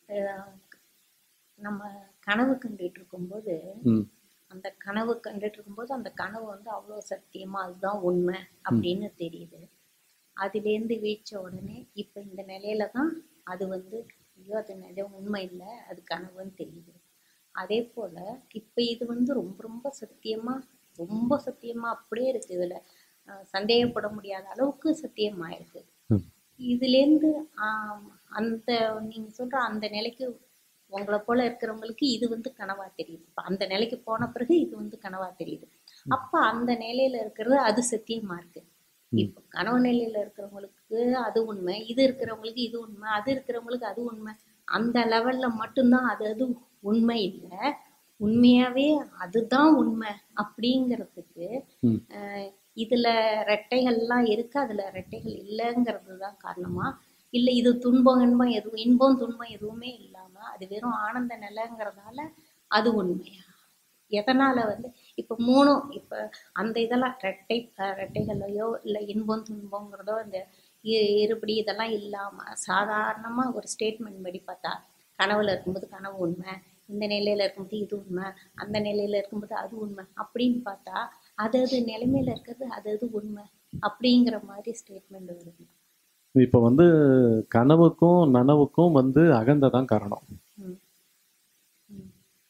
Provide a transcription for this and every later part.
அஹ், நம்ம கனவு கண்டுட்டு இருக்கும்போது ம் அந்த கனவு கண்டுட்டு இருக்கும்போது அந்த கனவு வந்து அவ்வளோ சத்தியமா அதுதான் உண்மை அப்படின்னு தெரியுது அதுலேருந்து வீழ்ச்ச உடனே இப்போ இந்த நிலையில தான் அது வந்து ஐயோ அது நிஜம் உண்மை இல்லை அது கனவுன்னு தெரியுது அதே போல இப்போ இது வந்து ரொம்ப ரொம்ப சத்தியமா ரொம்ப சத்தியமா அப்படியே இருக்கு இதுல அஹ், சந்தேகப்பட முடியாத அளவுக்கு சத்தியமா இருக்கு ம். இதுலேருந்து ஆம், அந்த நீங்க சொல்ற அந்த நிலைக்கு உங்களை போல இருக்கிறவங்களுக்கு இது வந்து கனவா தெரியுது இப்ப அந்த நிலைக்கு போன பிறகு இது வந்து கனவா தெரியுது அப்ப அந்த நிலையில இருக்கிறது அது சத்தியமா இருக்கு இப்போ கனவு நிலையில இருக்கிறவங்களுக்கு அது உண்மை இது இருக்கிறவங்களுக்கு இது உண்மை அது இருக்கிறவங்களுக்கு அது உண்மை அந்த லெவல்ல மட்டும்தான் அது அது உண்மை இல்லை உண்மையாவே அதுதான் உண்மை அப்படிங்கிறதுக்கு ம். அஹ், இதுல ரெட்டைகள்லாம் இருக்கு அதுல ரெட்டைகள் இல்லைங்கிறது தான் காரணமா இல்லை இது துன்பம் இன்பம் எதுவும் இன்பம் துன்பம் எதுவுமே இல்லாம அது வெறும் ஆனந்த நிலைங்கிறதால அது உண்மையா எதனால வந்து இப்ப மூணும் இப்ப அந்த இதெல்லாம் ரெட்டை அஹ் ரெட்டைகளையோ இல்லை இன்பம் துன்பங்கிறதோ இந்த இ- இருபடி இதெல்லாம் இல்லாம சாதாரணமா ஒரு ஸ்டேட்மெண்ட் படி பார்த்தா கனவுல இருக்கும்போது கனவு உண்மை இந்த நிலையில இருக்கும்போது இது உண்மை அந்த நிலையில இருக்கும்போது அது உண்மை அப்படின்னு பார்த்தா அது அது நிலைமையில இருக்கிறது அது அது உண்மை அப்படிங்கிற மாதிரி ஸ்டேட்மெண்ட் வருது இப்போ வந்து கனவுக்கும் நனவுக்கும் வந்து அகந்தை தான் காரணம் ம். ம்.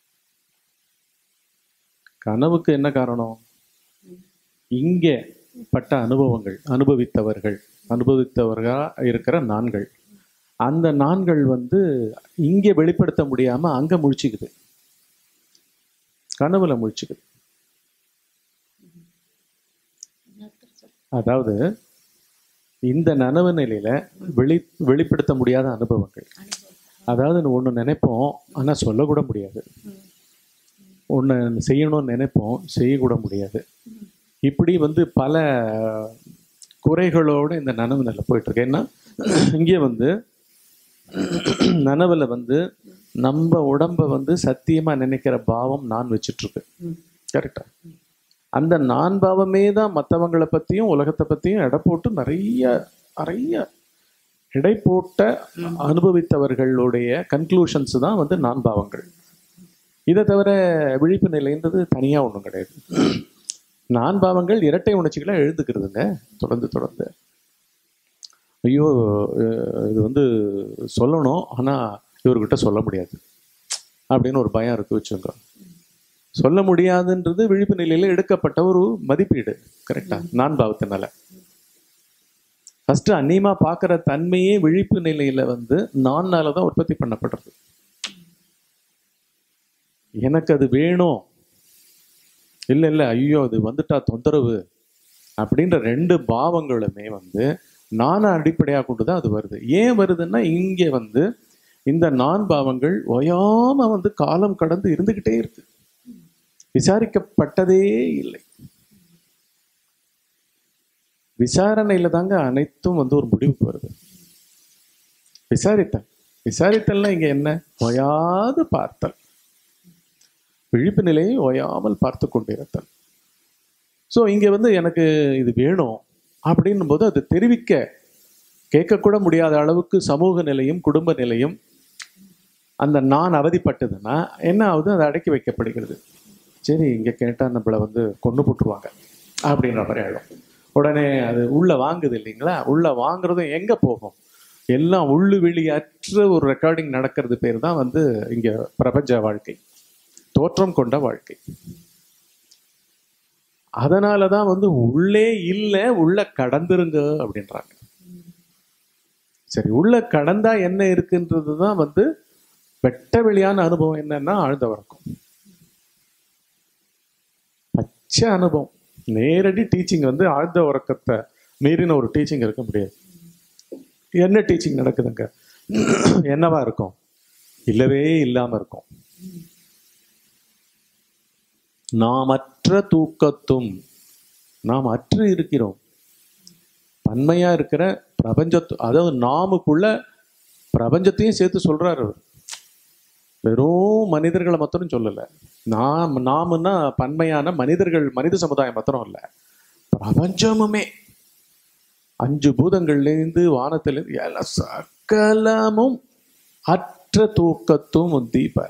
கனவுக்கு என்ன காரணம் இங்கே பட்ட அனுபவங்கள் அனுபவித்தவர்கள் அனுபவித்தவர்களா இருக்கிற நான்கள் அந்த நான்கள் வந்து இங்கே வெளிப்படுத்த முடியாம அங்க முழிச்சுக்குது கனவுல முழிச்சுக்குது இன்னொருத்தர் சொல்லு. அதாவது இந்த நனவு நிலையில வெளி வெளிப்படுத்த முடியாத அனுபவங்கள் அனுபவம் அதாவது ஒன்று நினைப்போம் ஆனா சொல்லக்கூட முடியாது ம். ஒன்று செய்யணும்னு நினைப்போம் செய்யக்கூட முடியாது ம். இப்படி வந்து பல குறைகளோடு இந்த நனவு நிலை போயிட்டு இருக்கு ஏன்னா இங்கே வந்து நனவுல வந்து நம்ம உடம்ப வந்து சத்தியமா நினைக்கிற பாவம் நான் வச்சிட்டு இருக்கு ம். கரெக்டா அந்த நான் பாவமே தான் மற்றவங்களை பத்தியும் உலகத்தை பத்தியும் எடை போட்டு நிறைய நிறைய எடை போட்ட அனுபவித்தவர்களுடைய கன்க்ளூஷன்ஸ் தான் வந்து நான் பாவங்கள் இதை தவிர விழிப்பு நிலைன்றது தனியா ஒன்றும் கிடையாது நான் பாவங்கள் இரட்டை உணர்ச்சிகளை எழுதுக்கிறதுங்க தொடர்ந்து தொடர்ந்து ஐயோ அஹ் இது வந்து சொல்லணும் ஆனா இவர்கிட்ட சொல்ல முடியாது அப்படின்னு ஒரு பயம் இருக்கு வச்சுங்க சொல்ல முடியாதுன்றது விழிப்பு நிலையில எடுக்கப்பட்ட ஒரு மதிப்பீடு கரெக்டா நான் பாவத்தினால ஃபர்ஸ்ட் அந்நியமா பார்க்குற தன்மையே விழிப்பு நிலையில வந்து நான்னால தான் உற்பத்தி பண்ணப்படுறது எனக்கு அது வேணும் இல்லை இல்லை ஐயோ அது வந்துட்டா தொந்தரவு அப்படின்ற ரெண்டு பாவங்களுமே வந்து நானை அடிப்படையாக கொண்டு தான் அது வருது ஏன் வருதுன்னா இங்கே வந்து இந்த நான் பாவங்கள் ஓயாம வந்து காலம் கடந்து இருந்துகிட்டே இருக்கு விசாரிக்கப்பட்டதே இல்லை விசாரணையில தாங்க அனைத்தும் வந்து ஒரு முடிவுக்கு வருது விசாரித்தல் விசாரித்தல்னா இங்க என்ன ஓயாது பார்த்தல் விழிப்பு நிலையை ஓயாமல் பார்த்து கொண்டிருத்தல் ஸோ இங்க வந்து எனக்கு இது வேணும் அப்படின்னும் போது அது தெரிவிக்க கேட்கக்கூட முடியாத அளவுக்கு சமூக நிலையும் குடும்ப நிலையும் அந்த நான் அவதிப்பட்டதுன்னா என்ன ஆகுது அது அடக்கி வைக்கப்படுகிறது சரி இங்க கேட்டா நம்மளை வந்து கொண்டு போட்டுருவாங்க அப்படின்ற மாதிரி ஆயிடும் உடனே அது உள்ள வாங்குது இல்லைங்களா உள்ள வாங்குறதும் எங்க போகும் எல்லாம் உள்ளு வெளியற்ற ஒரு ரெக்கார்டிங் நடக்கிறது பேர் தான் வந்து இங்க பிரபஞ்ச வாழ்க்கை தோற்றம் கொண்ட வாழ்க்கை அதனால தான் வந்து உள்ளே இல்லை உள்ள கடந்துருங்க அப்படின்றாங்க சரி உள்ள கடந்தா என்ன இருக்குன்றது தான் வந்து வெட்ட வெளியான அனுபவம் என்னன்னா ஆழ்ந்த வழக்கம் பச்சை அனுபவம் நேரடி டீச்சிங் வந்து ஆழ்ந்த உறக்கத்தை மீறின ஒரு டீச்சிங் இருக்க முடியாது என்ன டீச்சிங் நடக்குதுங்க என்னவா இருக்கும் இல்லவே இல்லாம இருக்கும் நாம் அற்ற தூக்கத்தும் நாம் அற்று இருக்கிறோம் தன்மையா இருக்கிற பிரபஞ்சத்து அதாவது நாமுக்குள்ள பிரபஞ்சத்தையும் சேர்த்து சொல்றாரு அவர் வெறும் மனிதர்களை மாத்திரம் சொல்லல நாம் நாமுன்னா பன்மையான மனிதர்கள் மனித சமுதாயம் மாத்திரம் இல்ல பிரபஞ்சமுமே அஞ்சு பூதங்கள்லேருந்து வானத்திலேருந்து எல்லா சகலமும் அற்ற அற்ற தூக்கத்தும் முத்தி பெற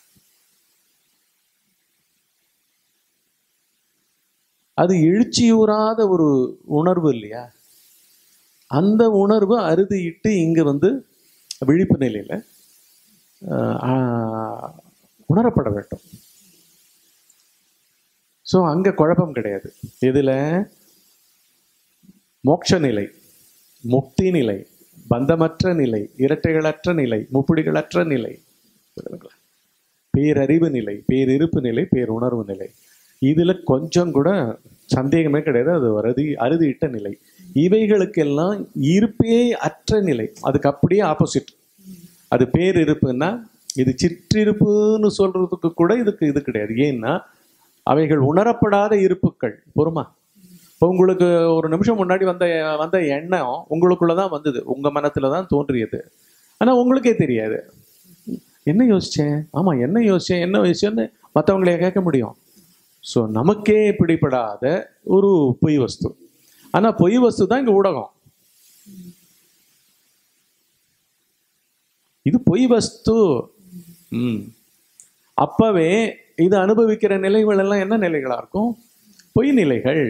அது எழுச்சியூறாத ஒரு உணர்வு இல்லையா அந்த உணர்வு அறுதியிட்டு இங்க வந்து விழிப்பு நிலையில ஆஹ், ஆஹ், உணரப்பட வேண்டும் ஸோ அங்க குழப்பம் கிடையாது இதுல மோட்ச நிலை முக்தி நிலை பந்தமற்ற நிலை இரட்டைகளற்ற நிலை முப்பிடிகளற்ற நிலை புரியுதுங்களா? பேரறிவு நிலை பேரிருப்பு நிலை பேருணர்வு நிலை இதுல கொஞ்சம் கூட சந்தேகமே கிடையாது அது அறுதி அறுதியிட்ட நிலை இவைகளுக்கெல்லாம் இருப்பே அற்ற நிலை அதுக்கு அப்படியே ஆப்போசிட் அது பேரிருப்புன்னா இது சிற்றிருப்புன்னு சொல்றதுக்கு கூட இதுக்கு இது கிடையாது ஏன்னா அவைகள் உணரப்படாத இருப்புக்கள் பொறுமா இப்போ உங்களுக்கு ஒரு நிமிஷம் முன்னாடி வந்த வந்த எண்ணம் உங்களுக்குள்ள தான் வந்தது உங்க மனத்துல தான் தோன்றியது ஆனா உங்களுக்கே தெரியாது என்ன யோசிச்சேன் ஆமா என்ன யோசிச்சேன் என்ன யோசிச்சேன்னு மற்றவங்களைய கேட்க முடியும் ஸோ நமக்கே பிடிபடாத ஒரு பொய் வஸ்து ஆனா பொய் வஸ்து தான் இங்க ஊடகம் இது பொய் வஸ்து ம் அப்பவே இது அனுபவிக்கிற நிலைகள் எல்லாம் என்ன நிலைகளா இருக்கும் பொய் நிலைகள்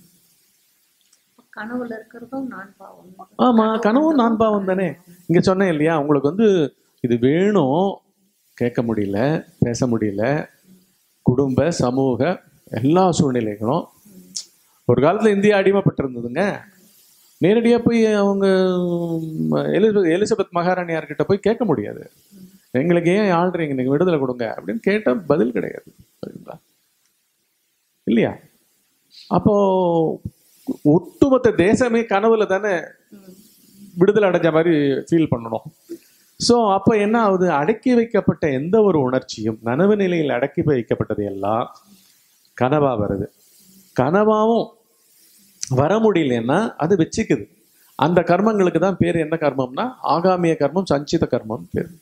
கனவுல இருக்கிறதும் நான் பாவம் தான். ஆமா கனவும் நான் பாவம் தானே இங்க சொன்னேன் இல்லையா உங்களுக்கு வந்து இது வேணும் கேட்க முடியல பேச முடியல குடும்ப சமூக எல்லா சூழ்நிலைகளும் ஒரு காலத்துல இந்தியா அடிமைப்பட்டிருந்ததுங்க நேரடியா போய் அவங்க ம், எலிசபெத் எலிசபெத் மகாராணியார்கிட்ட போய் கேட்க முடியாது எங்களுக்கு ஏன் ஆள்றீங்க நீங்க விடுதலை கொடுங்க அப்படின்னு கேட்டா பதில் கிடையாது சரிங்களா இல்லையா அப்போ ஒட்டுமொத்த தேசமே கனவுல தானே ம். விடுதலை அடைஞ்ச மாதிரி ஃபீல் பண்ணணும் ஸோ அப்போ என்ன ஆகுது அடக்கி வைக்கப்பட்ட எந்த ஒரு உணர்ச்சியும் நனவு நிலையில் அடக்கி வைக்கப்பட்டது எல்லாம் கனவா வருது கனவாவும் வர முடியலன்னா அது வச்சுக்குது அந்த கர்மங்களுக்கு தான் பேர் என்ன கர்மம்னா ஆகாமிய கர்மம் சஞ்சித கர்மம் பேர்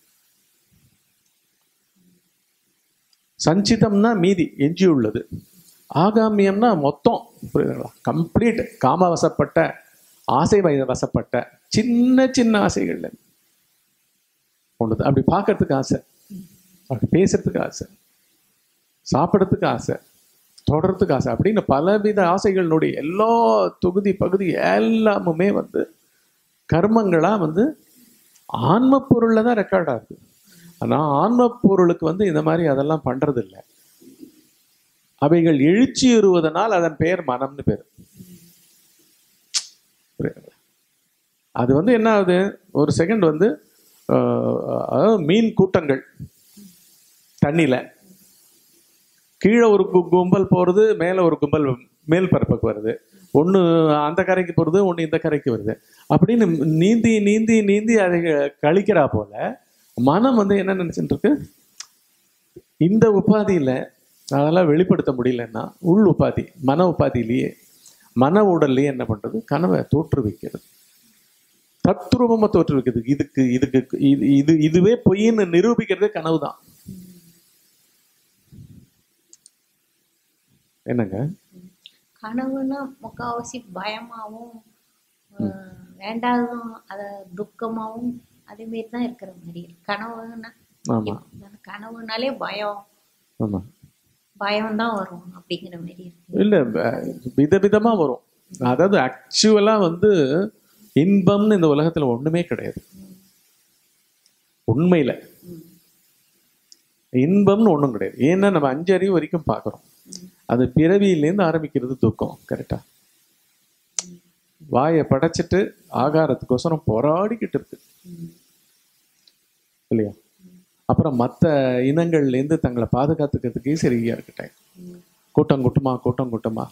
சஞ்சிதம்னா மீதி எஞ்சி உள்ளது ஆகாமியம்னா மொத்தம் புரியுதுங்களா கம்ப்ளீட் காமவசப்பட்ட ஆசை வய- வசப்பட்ட சின்ன சின்ன ஆசைகள்ல ஒண்ணுது அப்படி பார்க்கறதுக்கு ஆசை அப்படி பேசுறதுக்கு ஆசை சாப்பிடறதுக்கு ஆசை தொடர்றதுக்கு ஆசை அப்படின்னு பலவித ஆசைகளினுடைய எல்லா தொகுதி பகுதி எல்லாமுமே வந்து கர்மங்களா வந்து ஆன்ம பொருள்ல தான் ரெக்கார்ட் ஆகுது ஆனா ஆன்ம பொருளுக்கு வந்து இந்த மாதிரி அதெல்லாம் பண்றது இல்ல அவைகள் எழுச்சி உறுவதனால் அதன் பெயர் மனம்னு பேர் புரியுதுங்களா? அது வந்து என்ன ஆகுது ஒரு செகண்ட் வந்து ஆஹ், அதாவது மீன் கூட்டங்கள் தண்ணியில கீழே ஒரு கு- கும்பல் போறது மேல ஒரு கும்பல் மேல் பரப்புக்கு வருது ஒண்ணு அந்த கரைக்கு போறது ஒண்ணு இந்த கரைக்கு வருது அப்படின்னு நீந்தி நீந்தி நீந்தி அதை கழிக்கிறா போல மனம் வந்து என்ன நினைச்சிட்டு இருக்கு இந்த உபாதியில அதெல்லாம் வெளிப்படுத்த முடியலன்னா உள் உபாதி மன உபாதியிலேயே மன உடல்லையே என்ன பண்றது கனவை தோற்றுவிக்கிறது தத்ரூபமா தோற்றுவிக்கிறது இதுக்கு இதுக்கு இது இது இதுவே பொய்ன்னு நிரூபிக்கிறதே கனவு தான் என்னங்க கனவுன்னா முக்காவாசி பயமாவும் அஹ், வேண்டாததும் அத துக்கமாவும் அதே மாதிரி தான் இருக்கிற மாதிரி இருக்கு. கனவுன்னா ஆமா அந்த கனவுனாலே பயம் ஆமா பயம் தான் வரும் அப்படிங்கிற மாதிரி இருக்கு இல்ல ப- விதவிதமா வரும் அதாவது ஆக்சுவலா வந்து இன்பம்னு இந்த உலகத்துல ஒண்ணுமே கிடையாது உண்மையில ம். இன்பம்னு ஒண்ணும் கிடையாது ஏன்னா நம்ம அஞ்சு அறிவு வரைக்கும் பார்க்குறோம் அது பிறவியிலேருந்து ஆரம்பிக்கிறது துக்கம் கரெக்டா வாயை படைச்சிட்டு ஆகாரத்துக்கோசரம் போராடிக்கிட்டு இருக்கு ம். இல்லையா அப்புறம் மற்ற இனங்கள்லேருந்து தங்களை பாதுகாத்துக்கிறதுக்கே சரியா இருக்கட்டேன் ம். கூட்டம் கூட்டமா கூட்டம் கூட்டமா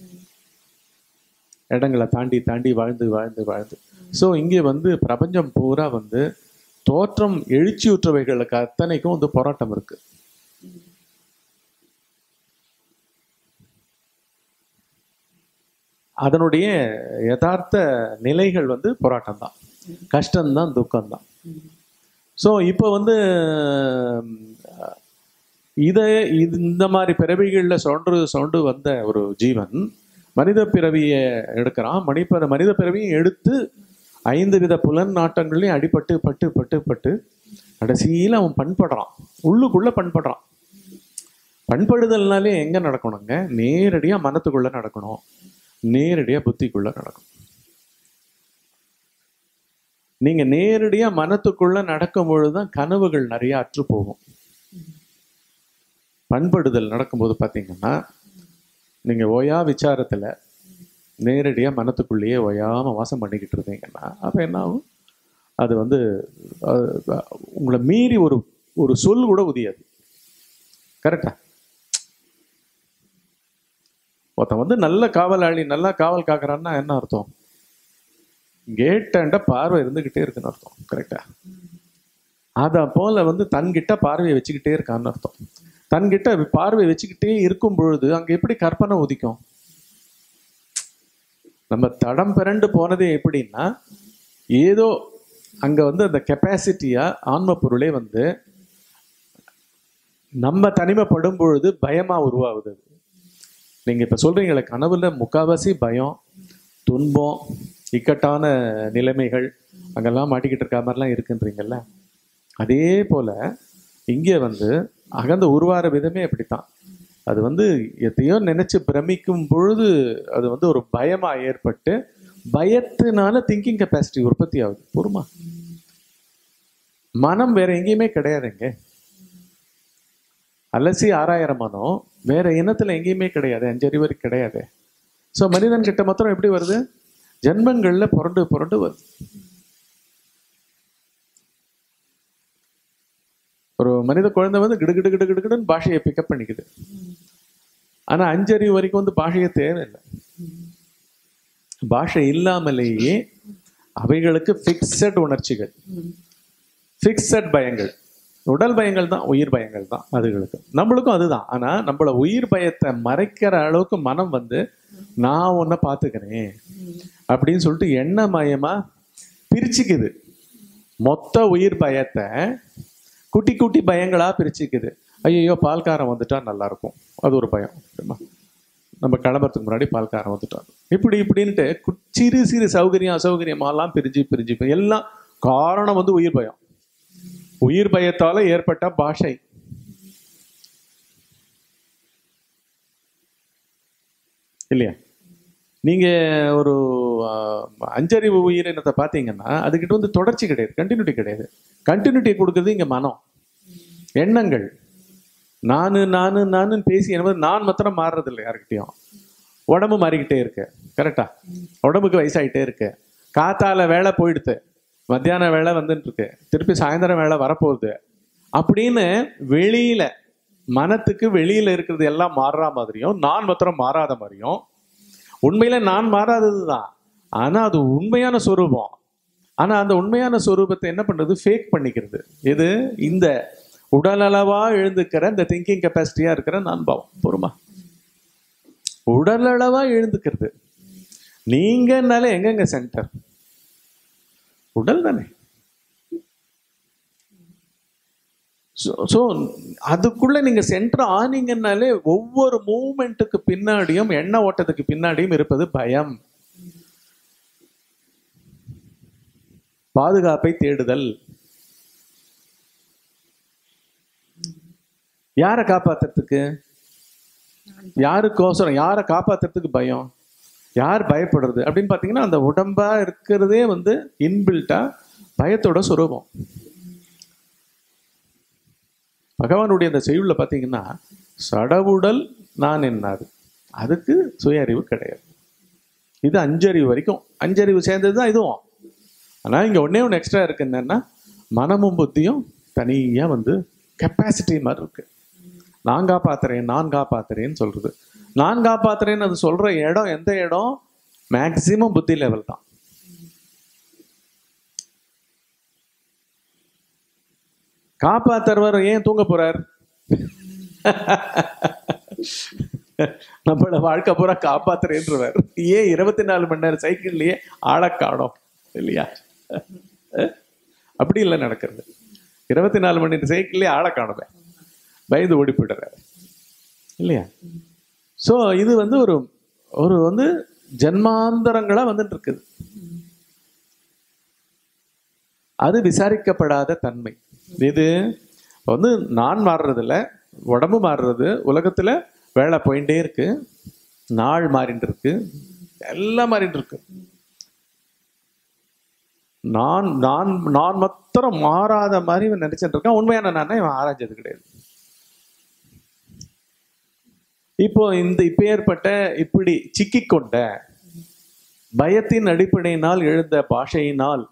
இடங்களை தாண்டி தாண்டி வாழ்ந்து வாழ்ந்து வாழ்ந்து ஸோ இங்கே வந்து பிரபஞ்சம் பூரா வந்து தோற்றம் எழுச்சியுற்றவைகளுக்கு அத்தனைக்கும் வந்து போராட்டம் இருக்கு அதனுடைய யதார்த்த நிலைகள் வந்து போராட்டம் தான் கஷ்டம்தான் துக்கம்தான் ம். ஸோ இப்போ வந்து அஹ், இதை இது இந்த மாதிரி பிறவிகளில் சொன்று சொண்டு வந்த ஒரு ஜீவன் மனித பிறவியை எடுக்கிறான் மனித மனித பிறவியும் எடுத்து ஐந்து வித புலன் நாட்டங்களையும் அடிபட்டு பட்டு பட்டு பட்டு கடைசியில் அவன் பண்படுறான் உள்ளுக்குள்ள பண்படுறான் பண்படுதல்னாலே எங்க நடக்கணுங்க நேரடியா மனத்துக்குள்ள நடக்கணும் நேரடியா புத்திக்குள்ள நடக்கணும் நீங்க நேரடியா மனத்துக்குள்ள நடக்கும் பொழுதுதான் கனவுகள் நிறைய அற்று போகும் பண்படுதல் நடக்கும்போது பார்த்தீங்கன்னா நீங்க ஓயா விசாரத்துல நேரடியா மனத்துக்குள்ளேயே ஓயாம வாசம் பண்ணிக்கிட்டு இருந்தீங்கன்னா அப்ப என்ன ஆகும் அது வந்து அது, உங்களை மீறி ஒரு ஒரு சொல் கூட உதியாது கரெக்டா ஒருத்தன் வந்து நல்ல காவலாளி நல்லா காவல் காக்குறான்னா என்ன அர்த்தம் கேட்டாண்ட பார்வை இருந்துகிட்டே இருக்குன்னு அர்த்தம் கரெக்டா அத போல வந்து தன்கிட்ட பார்வையை வச்சுக்கிட்டே இருக்கான்னு அர்த்தம் தன்கிட்ட பார்வை வச்சுக்கிட்டே இருக்கும் பொழுது அங்க எப்படி கற்பனை உதிக்கும் நம்ம தடம் பிறண்டு போனதே எப்படின்னா ஏதோ அங்க வந்து அந்த கெப்பாசிட்டியா ஆன்ம பொருளே வந்து நம்ம தனிமைப்படும் பொழுது பயமா உருவாகுது அது. நீங்க இப்ப சொல்றீங்களே கனவுல முக்காவாசி பயம் துன்பம் இக்கட்டான நிலைமைகள் அங்கெல்லாம் மாட்டிக்கிட்டு இருக்க மாதிரிலாம் இருக்குன்றீங்கல்ல அதே போல இங்கே வந்து அகந்த உருவார விதமே அப்படித்தான் அது வந்து எதையோ நினைச்சு பிரமிக்கும் பொழுது அது வந்து ஒரு பயமா ஏற்பட்டு பயத்தினால திங்கிங் கெப்பாசிட்டி உற்பத்தி ஆகுது பொறுமா மனம் வேற எங்கேயுமே கிடையாதுங்க அலசி ஆறாயிரம் மனம் வேற இனத்துல எங்கேயுமே கிடையாது அஞ்சறிவரை கிடையாது ஸோ மனிதன் கிட்ட மாத்திரம் எப்படி வருது ஜென்மங்கள்ல புரண்டு புரண்டு வருது ஒரு மனித குழந்தை வந்து கிடு கிடு கிடு கிடுன்னு பாஷையை பிக்கப் பண்ணிக்குது ஆனா அஞ்சறிவு வரைக்கும் வந்து பாஷையே தேவையில்லை பாஷை இல்லாமலேயே அவைகளுக்கு ஃபிக்ஸட் உணர்ச்சிகள் ஃபிக்ஸட் பயங்கள் உடல் பயங்கள் தான் உயிர் பயங்கள் தான் அதுகளுக்கு நம்மளுக்கும் அதுதான் ஆனா நம்மள உயிர் பயத்தை மறைக்கிற அளவுக்கு மனம் வந்து நான் உன்னை பார்த்துக்கிறேன் அப்படின்னு சொல்லிட்டு எண்ணமயமா பிரிச்சுக்குது மொத்த உயிர் பயத்தை குட்டி குட்டி பயங்களா பிரிச்சுக்குது ஐயோ பால்காரன் வந்துட்டா நல்லா இருக்கும் அது ஒரு பயம் சரிம்மா? நம்ம கிளம்புறதுக்கு முன்னாடி பால்காரன் வந்துட்டான் இப்படி இப்படின்ட்டு கு- சிறு சிறு சௌகரியம் அசௌகரியமாலாம் பிரிஞ்சு பிரிஞ்சு பிரிஞ்சு எல்லாம் காரணம் வந்து உயிர் பயம் உயிர் பயத்தால ஏற்பட்ட பாஷை இல்லையா நீங்க ஒரு ஆஹ், அஞ்சறிவு உயிரினத்தை பார்த்தீங்கன்னா அதுக்கிட்ட வந்து தொடர்ச்சி கிடையாது கண்டினியூட்டி கிடையாது கண்டினியூட்டி கொடுக்கறது இங்க மனம் எண்ணங்கள் நானு நானு நானுன்னு பேசி என்பது நான் மாத்திரம் மாறுறது இல்லை யாருக்கிட்டையும் உடம்பு மாறிக்கிட்டே இருக்கு கரெக்டா உடம்புக்கு வயசாயிட்டே இருக்கு காத்தால வேலை போயிடுது மத்தியான வேலை வந்துட்டு இருக்கு திருப்பி சாயந்தரம் வேலை வரப்போகுது அப்படின்னு வெளியில மனத்துக்கு வெளியில இருக்கிறது எல்லாம் மாறுற மாதிரியும் நான் மாத்திரம் மாறாத மாதிரியும் உண்மையில நான் மாறாதது தான் ஆனா அது உண்மையான சொரூபம் ஆனா அந்த உண்மையான சொரூபத்தை என்ன பண்றது ஃபேக் பண்ணிக்கிறது இது இந்த உடலளவா எழுந்துக்கிற இந்த திங்கிங் கெப்பாசிட்டியா இருக்கிற நான் பாவம் பொறுமா உடலளவா எழுந்துக்கிறது நீங்கனால எங்கெங்க சென்டர் உடல் தானே ஸோ அதுக்குள்ள நீங்க சென்டர் ஆனீங்கன்னாலே ஒவ்வொரு மூமெண்ட்டுக்கு பின்னாடியும் எண்ண ஓட்டத்துக்கு பின்னாடியும் இருப்பது பயம் பாதுகாப்பை தேடுதல் யாரை காப்பாத்துறதுக்கு யாருக்கோசரம் யாரை காப்பாத்துறதுக்கு பயம் யார் பயப்படுறது அப்படின்னு பார்த்தீங்கன்னா அந்த உடம்பா இருக்கிறதே வந்து இன்பில்ட்டா பயத்தோட சுரூபம் பகவானுடைய அந்த செய்யுள்ள பார்த்தீங்கன்னா சடவுடல் நான் என்னாது அதுக்கு சுய அறிவு கிடையாது இது அஞ்சறிவு வரைக்கும் அஞ்சறிவு சேர்ந்தது தான் இதுவும் ஆனால் இங்கே ஒண்ணே ஒன்று எக்ஸ்ட்ரா இருக்கு என்னன்னா மனமும் புத்தியும் தனியாக வந்து கெப்பாசிட்டி மாதிரி இருக்கு நான் காப்பாத்துறேன் நான் காப்பாத்துறேன்னு சொல்றது நான் காப்பாத்துறேன்னு அது சொல்ற இடம் எந்த இடம் மேக்சிமம் புத்தி லெவல் தான் காப்பாத்துறவர் ஏன் தூங்க போறார் நம்மள வாழ்க்கை பூரா காப்பாத்துறேன்றவர் ஏன் இருபத்தி நாலு மணி நேரம் சைக்கிள்லயே ஆளை காணோம் இல்லையா அஹ்? அப்படி இல்லை நடக்கிறது இருபத்தி நாலு மணி நேரம் சைக்கிள்லயே ஆளை காணுமே பயந்து ஓடி போயிடுறாரு இல்லையா ஸோ இது வந்து ஒரு ஒரு வந்து ஜன்மாந்தரங்களா வந்துட்டு இருக்குது அது விசாரிக்கப்படாத தன்மை இது வந்து நான் மாறுறதில்ல உடம்பு மாறுறது உலகத்துல வேலை போயிட்டே இருக்கு நாள் மாறிட்டு இருக்கு எல்லாம் மாறிட்டு இருக்கு நான் நான் நான் மாத்திரம் மாறாத மாதிரி இவன் நினைச்சிட்டு இருக்கான் உண்மையான நான் இவன் ஆராய்ஞ்சது கிடையாது இப்போ இந்த இப்ப ஏற்பட்ட இப்படி சிக்கிக்கொண்ட பயத்தின் அடிப்படையினால் எழுந்த பாஷையினால்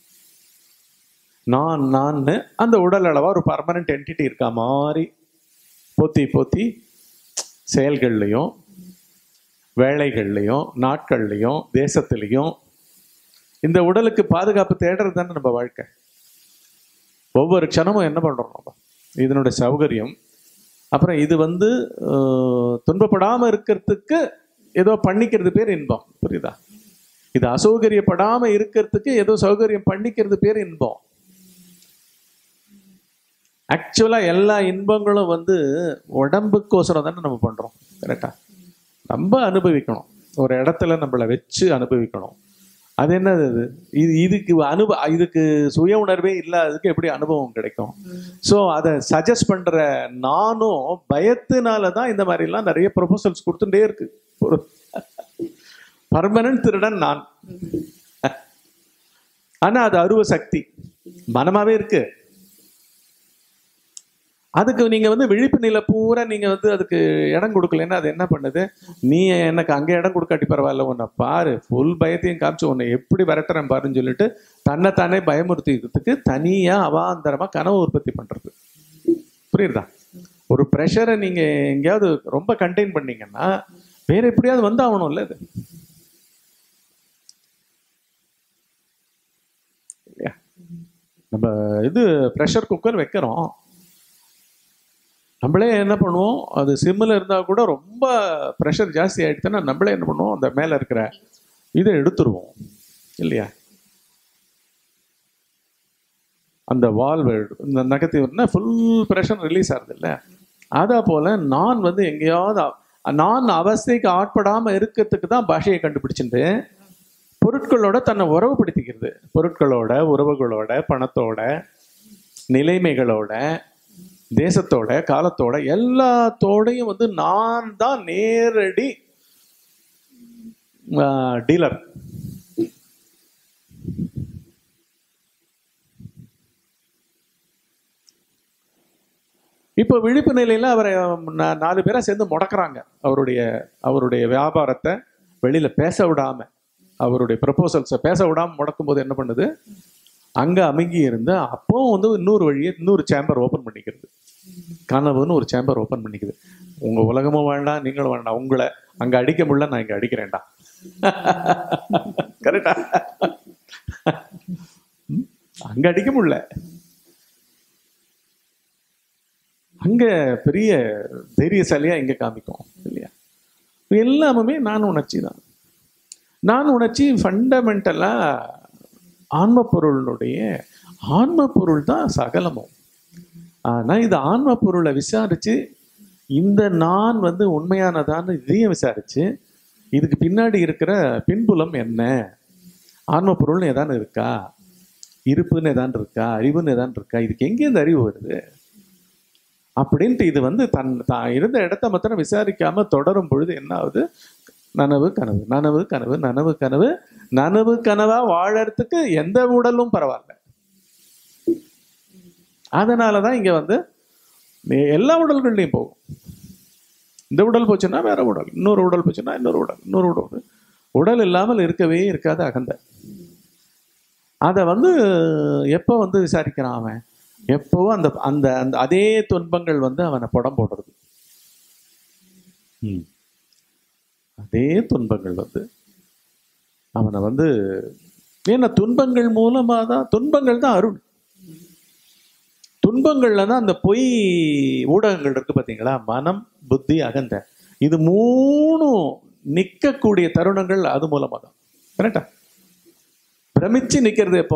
நான் நான் அந்த உடல் அளவா ஒரு பர்மனன்ட் என்டிட்டி இருக்கா மாதிரி பொத்தி பொத்தி செயல்கள்லையும் வேலைகள்லையும் நாட்கள்லையும் தேசத்துலையும் இந்த உடலுக்கு பாதுகாப்பு தேடுறது தானே நம்ம வாழ்க்கை ஒவ்வொரு க்ஷணமும் என்ன பண்றோம் நம்ம இதனுடைய சௌகரியம் அப்புறம் இது வந்து அஹ், துன்பப்படாம இருக்கிறதுக்கு ஏதோ பண்ணிக்கிறது பேர் இன்பம் புரியுதா இது அசௌகரியப்படாம இருக்கிறதுக்கு ஏதோ சௌகரியம் பண்ணிக்கிறது பேர் இன்பம் ஆக்சுவலா எல்லா இன்பங்களும் வந்து உடம்புக்கோசரம் தானே நம்ம பண்றோம் கரெக்டா நம்ம அனுபவிக்கணும் ஒரு இடத்துல நம்மளை வச்சு அனுபவிக்கணும் அது என்னது அது இது இதுக்கு அனுப இதுக்கு சுய உணர்வே இல்லாததுக்கு எப்படி அனுபவம் கிடைக்கும் ஸோ அதை சஜஸ்ட் பண்ற நானும் பயத்தினால தான் இந்த மாதிரிலாம் நிறைய ப்ரொபோசல்ஸ் கொடுத்துட்டே இருக்கு பர்மனன்ட் திருடன் நான் ஆனா அது அருவ சக்தி மனமாவே இருக்கு அதுக்கு நீங்க வந்து விழிப்பு நிலை பூரா நீங்க வந்து அதுக்கு இடம் கொடுக்கலன்னா அது என்ன பண்ணுது நீ எனக்கு அங்க இடம் கொடுக்காட்டி பரவாயில்ல உன்னை பாரு ஃபுல் பயத்தையும் காமிச்சு உன்னை எப்படி விரட்டுறேன் பாருன்னு சொல்லிட்டு தன்னைத்தானே பயமுறுத்திக்கிறதுக்கு தனியா அவாந்தரமா கனவு உற்பத்தி பண்றது புரியுதா ஒரு ப்ரெஷரை நீங்க எங்கேயாவது ரொம்ப கண்டெயின் பண்ணீங்கன்னா வேற எப்படியாவது வந்து ஆகணும்ல இது இல்லையா? நம்ம இது ப்ரெஷர் குக்கர் வைக்கிறோம் நம்மளே என்ன பண்ணுவோம் அது சிம்மில் இருந்தால் கூட ரொம்ப ப்ரெஷர் ஜாஸ்தி ஆயிடுச்சுன்னா நம்மளே என்ன பண்ணுவோம் அந்த மேலே இருக்கிற இதை எடுத்துருவோம் இல்லையா அந்த வால்வ் இந்த நகர்த்தி ஃபுல் ப்ரெஷர் ரிலீஸ் ஆகுது இல்லை அதா போல நான் வந்து எங்கேயாவது அ- நான் அவஸ்தைக்கு ஆட்படாம இருக்கிறதுக்கு தான் பாஷையை கண்டுபிடிச்சிட்டு பொருட்களோட தன்னை உறவுபடுத்திக்கிறது பொருட்களோட உறவுகளோட பணத்தோட நிலைமைகளோட தேசத்தோட காலத்தோட எல்லாத்தோடையும் வந்து நான் தான் நேரடி டீலர் இப்போ விழிப்பு நிலையில அவரை நா- நாலு பேரா சேர்ந்து முடக்குறாங்க அவருடைய அவருடைய வியாபாரத்தை வெளியில பேச விடாம அவருடைய ப்ரப்போசல்ஸை பேச விடாம முடக்கும் போது என்ன பண்ணுது அங்க அமுங்கி இருந்து அப்பவும் வந்து இன்னொரு வழியை இன்னொரு சேம்பர் ஓபன் பண்ணிக்கிறது கனவுன்னு ஒரு சேம்பர் ஓபன் பண்ணிக்குது உங்க உலகமும் வேண்டாம் நீங்களும் வேண்டாம் உங்களை அங்க அடிக்க முடியல நான் இங்க அடிக்கிறேன்டா கரெக்டா அங்க அடிக்க முடியல அங்க பெரிய தைரியசாலியா இங்க காமிக்கும் இல்லையா எல்லாமே நான் உணர்ச்சி தான் நான் உணர்ச்சி ஃபண்டமெண்டலா ஆன்ம பொருளினுடைய ஆன்ம பொருள் தான் சகலமும் ஆனா இது ஆன்ம பொருளை விசாரிச்சு இந்த நான் வந்து உண்மையானதான்னு இதையும் விசாரிச்சு இதுக்கு பின்னாடி இருக்கிற பின்புலம் என்ன ஆன்ம பொருள்னு ஏதான் இருக்கா இருப்புன்னு ஏதான் இருக்கா அறிவுன்னு ஏதான் இருக்கா இதுக்கு எங்கேருந்து அறிவு வருது அப்படின்ட்டு இது வந்து தன் தான் இருந்த இடத்த மாத்திரம் விசாரிக்காம தொடரும் பொழுது என்ன ஆகுது நனவு கனவு நனவு கனவு நனவு கனவு நனவு கனவா வாழறதுக்கு எந்த உடலும் பரவாயில்ல அதனாலதான் இங்க வந்து நீ- எல்லா உடல்கள்லையும் போகும் இந்த உடல் போச்சுன்னா வேற உடல் இன்னொரு உடல் போச்சுன்னா இன்னொரு உடல் இன்னொரு உடல் உடல் இல்லாமல் இருக்கவே இருக்காது அகந்த அதை வந்து எப்போ வந்து விசாரிக்கிறான் அவன் எப்பவும் அந்த அந்த அந்த அதே துன்பங்கள் வந்து அவனை புடம் போடுறது ம். அதே துன்பங்கள் வந்து அவனை வந்து ஏன்னா துன்பங்கள் மூலமா தான் துன்பங்கள் தான் அருள் துன்பங்கள்ல தான் அந்த பொய் ஊடகங்கள் இருக்கு பாத்தீங்களா மனம் புத்தி அகந்த இது மூணும் நிக்கக்கூடிய தருணங்கள் அது மூலமா தான் கரெக்டா பிரமிச்சு நிக்கிறது எப்போ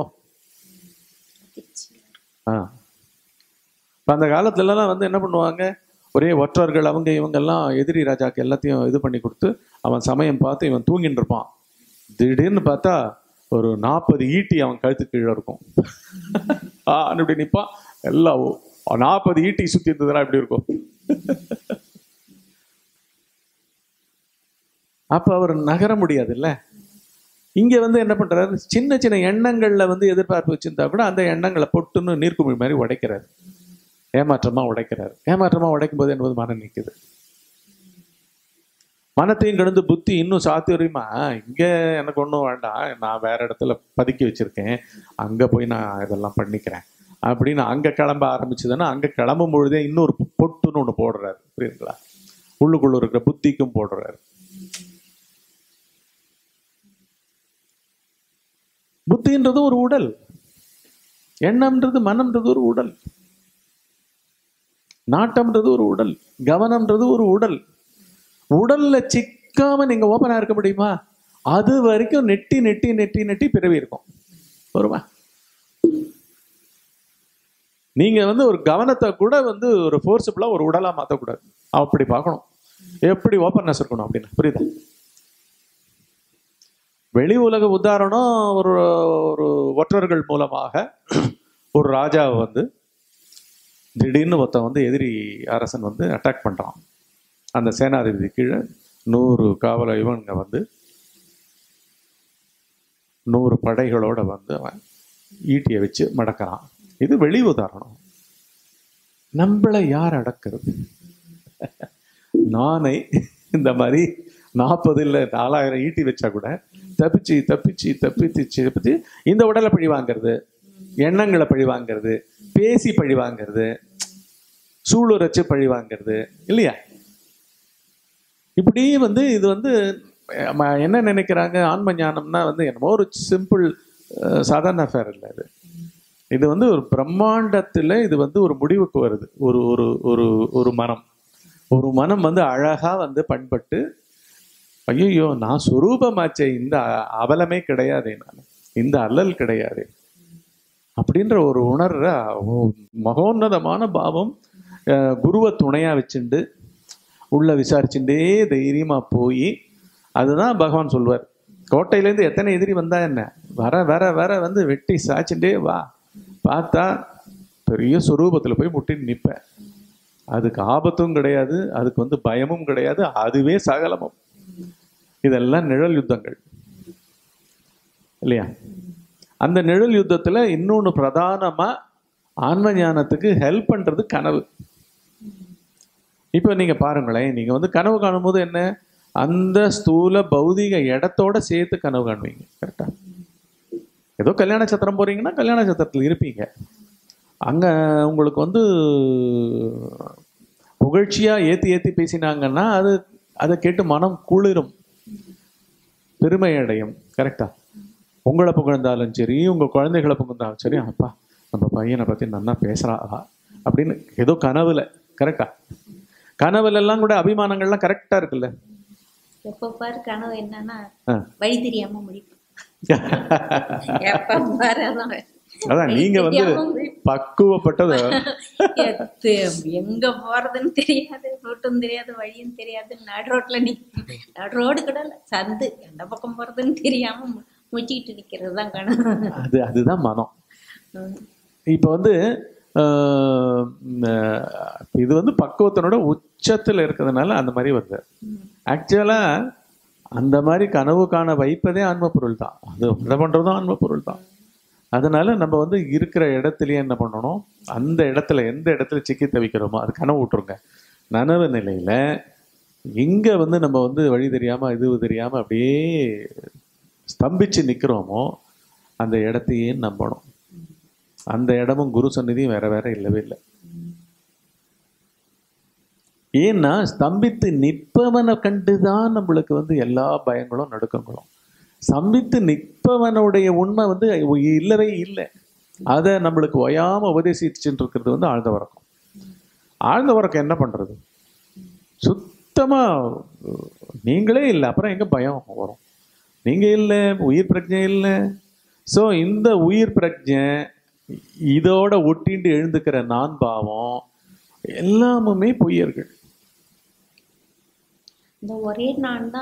ஆ இப்ப அந்த காலத்துலலாம் வந்து என்ன பண்ணுவாங்க ஒரே ஒற்றர்கள் அவங்க இவங்கெல்லாம் எதிரி ராஜாக்கு எல்லாத்தையும் இது பண்ணி கொடுத்து அவன் சமயம் பார்த்து இவன் தூங்கிட்டு இருப்பான் திடீர்னு பார்த்தா ஒரு நாற்பது ஈட்டி அவன் கழுத்து கீழே இருக்கும் ஆ இப்படி நிற்பான் எல்லாம் நாற்பது ஈட்டி சுத்தி இருந்ததுன்னா எப்படி இருக்கும் அப்ப அவர் நகர முடியாதுல்ல இங்க வந்து என்ன பண்றாரு சின்ன சின்ன எண்ணங்கள்ல வந்து எதிர்பார்ப்பு வச்சிருந்தா கூட அந்த எண்ணங்களை பொட்டுன்னு நீர்க்குமிழ் மாதிரி உடைக்கிறாரு ஏமாற்றமா உடைக்கிறாரு ஏமாற்றமா உடைக்கும் போது என்பது மனம் நிற்குது மனத்தையும் கடந்து புத்தி இன்னும் சாத்துரியமா இங்க எனக்கு ஒன்றும் வேண்டாம் நான் வேற இடத்துல பதுக்கி வச்சிருக்கேன் அங்க போய் நான் இதெல்லாம் பண்ணிக்கிறேன் அப்படின்னு அங்க கிளம்ப ஆரம்பிச்சதுன்னா அங்க கிளம்பும் பொழுதே இன்னொரு பொட்டுன்னு ஒண்ணு போடுறாரு புரியுதுங்களா உள்ளுக்குள்ள இருக்கிற புத்திக்கும் போடுறாரு புத்தின்றது ஒரு உடல் எண்ணம்ன்றது மனம்ன்றது ஒரு உடல் நாட்டம்ன்றது ஒரு உடல் கவனம்ன்றது ஒரு உடல் உடல்ல சிக்காம நீங்க ஓப்பனா இருக்க முடியுமா அது வரைக்கும் நெட்டி நெட்டி நெட்டி நெட்டி பிறவி இருக்கும் வருமா நீங்க வந்து ஒரு கவனத்தை கூட வந்து ஒரு ஃபோர்ஸபிளா ஒரு உடலா மாத்தக்கூடாது அப்படி பார்க்கணும் எப்படி ஓப்பன்னஸ் இருக்கணும் அப்படின்னு புரியுதா வெளி உலக உதாரணம் ஒரு ஒரு ஒற்றர்கள் மூலமாக ஒரு ராஜாவை வந்து திடீர்னு ஒருத்தன் வந்து எதிரி அரசன் வந்து அட்டாக் பண்றான் அந்த சேனாதிபதி கீழே நூறு காவல இவனுங்க வந்து நூறு படைகளோட வந்து அவன் ஈட்டியை வச்சு மடக்கிறான் இது வெளி உதாரணம் நம்மளை யார் அடக்கிறது நானை இந்த மாதிரி நாற்பது இல்லை நாலாயிரம் ஈட்டி வச்சா கூட தப்பிச்சு தப்பிச்சு தப்பிச்சு தப்பிச்சு இந்த உடலை பழி வாங்குறது எண்ணங்களை பழி வாங்குறது பேசி பழி வாங்குறது சூளுரைச்சு பழி வாங்குறது இல்லையா இப்படி வந்து இது வந்து ம, என்ன நினைக்கிறாங்க ஆன்ம ஞானம்னா வந்து என்னமோ ஒரு சிம்பிள் சாதாரண அஃபேர் இல்லை இது இது வந்து ஒரு பிரம்மாண்டத்தில் இது வந்து ஒரு முடிவுக்கு வருது ஒரு ஒரு ஒரு ஒரு மனம் ஒரு மனம் வந்து அழகா வந்து பண்பட்டு ஐயோ நான் சுரூபமாச்சே இந்த அ- அவலமே கிடையாதே நான் இந்த அல்லல் கிடையாதே அப்படின்ற ஒரு உணர்ற ஓ, மகோன்னதமான பாவம் அஹ், குருவை துணையா வச்சுண்டு உள்ள விசாரிச்சுட்டே தைரியமா போய் அதுதான் பகவான் சொல்வார் கோட்டையிலேருந்து எத்தனை எதிரி வந்தா என்ன வர வர வர வந்து வெட்டி சாய்ச்சுட்டே வா பார்த்தா பெரிய சொரூபத்தில் போய் முட்டின்னு நிற்பேன் அதுக்கு ஆபத்தும் கிடையாது அதுக்கு வந்து பயமும் கிடையாது அதுவே சகலமும் இதெல்லாம் நிழல் யுத்தங்கள் இல்லையா அந்த நிழல் யுத்தத்துல இன்னொன்று பிரதானமா ஆன்ம ஞானத்துக்கு ஹெல்ப் பண்றது கனவு இப்போ நீங்க பாருங்களேன் நீங்க வந்து கனவு காணும்போது என்ன அந்த ஸ்தூல பௌதிக இடத்தோட சேர்த்து கனவு காணுவீங்க கரெக்டா ஏதோ கல்யாண சத்திரம் போறீங்கன்னா கல்யாண சத்திரத்தில் இருப்பீங்க அங்க உங்களுக்கு வந்து புகழ்ச்சியா ஏத்தி ஏத்தி பேசினாங்கன்னா அது அதை கேட்டு மனம் குளிரும் பெருமை அடையும் கரெக்டா உங்களை புகழ்ந்தாலும் சரி உங்க குழந்தைகளை புகழ்ந்தாலும் சரி அப்பா நம்ம பையனை பத்தி நல்லா பேசுறா அப்படின்னு ஏதோ கனவுல கரெக்டா கனவுல எல்லாம் கூட அபிமானங்கள்லாம் கரெக்டா இருக்குல்ல எப்ப பாரு கனவு என்னன்னா ஆ. வழி தெரியாம முடிப்போம் எப்ப பாரு அதான் அதான் நீங்க வந்து தெரியாம முழிப்போம். பக்குவப்பட்டது எத்து, எங்க போறதுன்னு தெரியாது ரூட்டும் தெரியாது வழியும் தெரியாது நடு ரோட்ல நீ நடு ரோடு கூட இல்ல சந்து எந்த பக்கம் போறதுன்னு தெரியாம மு- முழிச்சிக்கிட்டு நிக்கிறது தான் கனவு அது அதுதான் மனம் ம். இப்போ வந்து ஆஹ், ஆஹ், இது வந்து பக்குவத்தினோட உச்சத்துல இருக்கிறதுனால அந்த மாதிரி வருது ஆக்சுவலா அந்த மாதிரி கனவு காண வைப்பதே ஆன்ம பொருள் தான் அது என்ன பண்றதும் ஆன்ம பொருள் தான் அதனால நம்ம வந்து இருக்கிற இடத்துலயே என்ன பண்ணணும் அந்த இடத்துல எந்த இடத்துல சிக்கி தவிக்கிறோமோ அது கனவு விட்டுருங்க நனவு நிலையில எங்க வந்து நம்ம வந்து வழி தெரியாம இது தெரியாம அப்படியே ஸ்தம்பிச்சு நிக்கிறோமோ அந்த இடத்தையே நம்பணும் அந்த இடமும் குரு சந்நிதியும் வேற வேற இல்லவே இல்லை ஏன்னா ஸ்தம்பித்து நிற்பவனை கண்டுதான் நம்மளுக்கு வந்து எல்லா பயங்களும் நடுக்கங்களும் ஸ்தம்பித்து நிற்பவனுடைய உண்மை வந்து இல்லவே இல்லை அதை நம்மளுக்கு ஒயாம உபதேசிச்சுட்டு இருக்கிறது வந்து ஆழ்ந்த உறக்கம் ஆழ்ந்த உறக்கம் என்ன பண்றது சுத்தமா அஹ், நீங்களே இல்லை அப்புறம் எங்க பயம் வரும் நீங்க இல்லை உயிர் பிரஜை இல்லை ஸோ இந்த உயிர் பிரஜை இதோட ஒட்டிண்டு எழுந்துக்கிற நான் பாவம் எல்லாமுமே பொய்யர்கள் இந்த ஒரே நான் தான்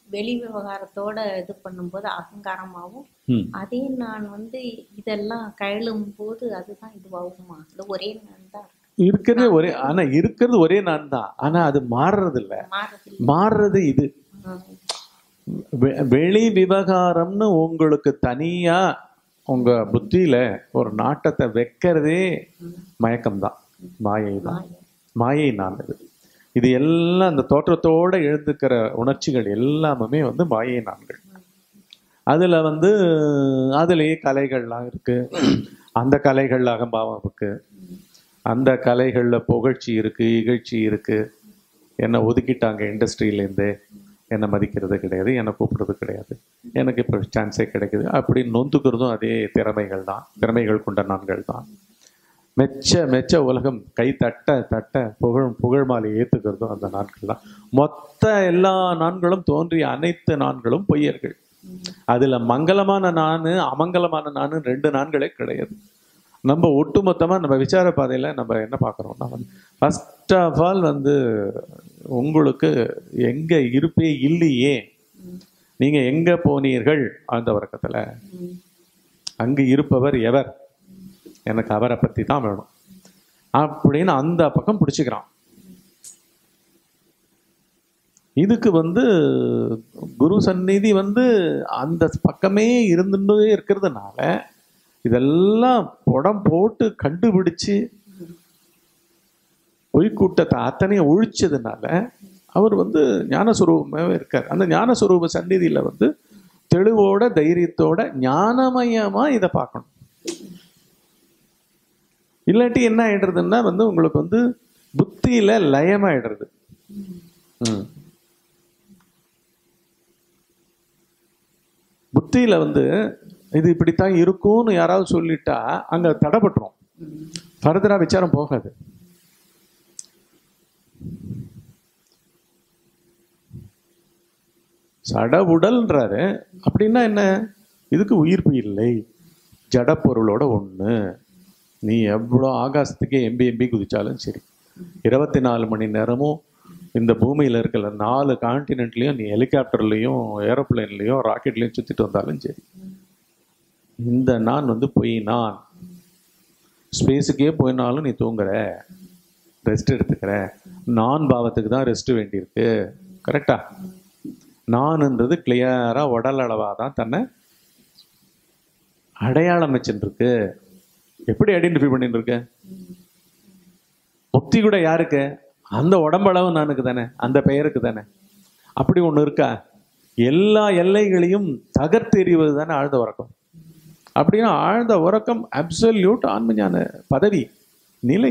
வெளி விவகாரத்தோட இது பண்ணும்போது அகங்காரமாகவும் ம் அதே நான் வந்து இதெல்லாம் கழலும் போது அதுதான் இதுவாகுமா அது ஒரே நான் தான் இருக்கு இருக்கிறது ஒரே ஆனா இருக்கிறது ஒரே நான் தான் ஆனா அது மாறுறது இல்ல மாறதில்லை மாறுறது இது ம். வெ- வெளி விவகாரம்னு உங்களுக்கு தனியா உங்க புத்தியில ஒரு நாட்டத்தை வைக்கிறதே மயக்கம்தான் மாயை தான் மாயை. மாயை நான் இது இது எல்லாம் அந்த தோற்றத்தோட எழுந்துக்கிற உணர்ச்சிகள் எல்லாமே வந்து மாயை நான்கள் அதுல வந்து அதுலயே கலைகள்லாம் இருக்கு அந்த கலைகள்ல அகம்பாவம் இருக்கு அந்த கலைகள்ல புகழ்ச்சி இருக்கு இகழ்ச்சி இருக்கு என்னை ஒதுக்கிட்டாங்க இண்டஸ்ட்ரியிலேருந்து என்னை மதிக்கிறது கிடையாது என்னை கூப்பிடுறது கிடையாது எனக்கு இப்போ சான்ஸே கிடைக்குது அப்படி நொந்துக்கிறதும் அதே திறமைகள் தான் திறமைகள் கொண்ட நான்கள் தான் மெச்ச மெச்ச உலகம் கை தட்ட தட்ட புகழ் புகழ் மாலை ஏத்துக்கிறதும் அந்த நாட்கள் தான் மொத்த எல்லா நான்களும் தோன்றிய அனைத்து நான்களும் பொய்யர்கள் அதுல மங்களமான நானு அமங்கலமான நானு ரெண்டு நான்களே கிடையாது நம்ம ஒட்டுமொத்தமா நம்ம விசார பாதையில நம்ம என்ன பார்க்குறோம்னா வந்து ஃபர்ஸ்ட் ஆஃப் ஆல் வந்து உங்களுக்கு எங்க இருப்பே இல்லையே நீங்க எங்க போனீர்கள் ஆழ்ந்த உறக்கத்துல ம். அங்கு இருப்பவர் எவர் எனக்கு அவரை பத்தி தான் வேணும் அப்படின்னு அந்த பக்கம் பிடிச்சுக்கிறான் இதுக்கு வந்து குரு சந்நிதி வந்து அந்த பக்கமே இருந்துட்டே இருக்கிறதுனால இதெல்லாம் புடம் போட்டு கண்டுபிடிச்சு பொய்க்கூட்டத்தை அத்தனையும் ஒழிச்சதுனால அவர் வந்து ஞானஸ்வரூபமாகவே இருக்கார் அந்த ஞானஸ்வரூப சந்நிதியில வந்து தெளிவோட தைரியத்தோட ஞானமயமா இதை பார்க்கணும் இல்லாட்டி என்ன ஆயிடுறதுன்னா வந்து உங்களுக்கு வந்து புத்தியில லயமாயிடுறது ம். புத்தியில வந்து இது இப்படித்தான் இருக்கும்னு யாராவது சொல்லிட்டா அங்க தடைப்பட்டுரும் ஃபர்தரா விசாரம் போகாது சடவுடல்ன்றாரு அப்படின்னா என்ன இதுக்கு உயிர்ப்பு இல்லை ஜடப்பொருளோட ஒண்ணு நீ எவ்வளோ ஆகாசத்துக்கே எம்பி எம்பி குதிச்சாலும் சரி இருபத்தி நாலு மணி நேரமும் இந்த பூமியில இருக்கிற நாலு கான்டினென்ட்லயும் நீ ஹெலிகாப்டர்லயும் ஏரோப்ளேன்லயும் ராக்கெட்லயும் சுத்திட்டு வந்தாலும் சரி இந்த நான் வந்து பொய் நான் ஸ்பேஸுக்கே போயினாலும் நீ தூங்குற ரெஸ்ட் எடுத்துக்கிற நான் பாவத்துக்கு தான் ரெஸ்ட் வேண்டியிருக்கு கரெக்டா நான்ன்றது கிளியரா உடல் அளவா தான் தன்னை அடையாளம் வச்சுருக்கு எப்படி ஐடென்டிஃபை பண்ணிட்டு இருக்க முக்தி கூட யாருக்கு அந்த உடம்பளவு நானுக்கு தானே அந்த பெயருக்கு தானே அப்படி ஒண்ணு இருக்கா எல்லா எல்லைகளையும் தகர்த்தெறிவது தானே ஆழ்ந்த உறக்கம் அப்படின்னா ஆழ்ந்த உறக்கம் அப்சல்யூட் ஆன்மஞான பதவி நிலை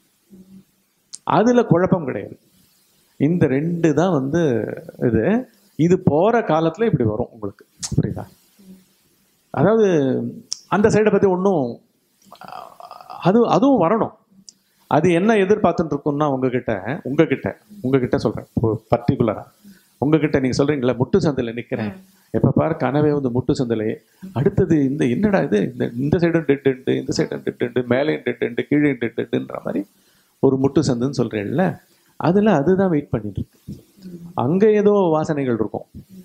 அதுல குழப்பம் கிடையாது இந்த ரெண்டு தான் வந்து இது இது போற காலத்துல இப்படி வரும் உங்களுக்கு புரியுதா அதாவது அந்த சைடை பத்தி ஒன்றும் அது அதுவும் வரணும் அது என்ன எதிர்பார்த்துட்டு இருக்கும்னா உங்ககிட்ட உங்ககிட்ட உங்ககிட்ட சொல்றேன் பர்டிகுலரா உங்ககிட்ட நீங்க சொல்றீங்களா முட்டு சந்தில நிக்கிறேன் எப்ப பாரு கனவே வந்து முட்டு சந்திலே அடுத்தது இந்த என்னடா இது இந்த இந்த சைடும் டெட் உண்டு இந்த சைடும் டெட் உண்டு மேலேயும் டெட் உண்டு கீழே டெட் உண்டுன்ற மாதிரி ஒரு முட்டு சந்துன்னு சொல்றேன்ல அதுல அதுதான் வெயிட் பண்ணிட்டு இருக்கு அங்க ஏதோ வாசனைகள் இருக்கும்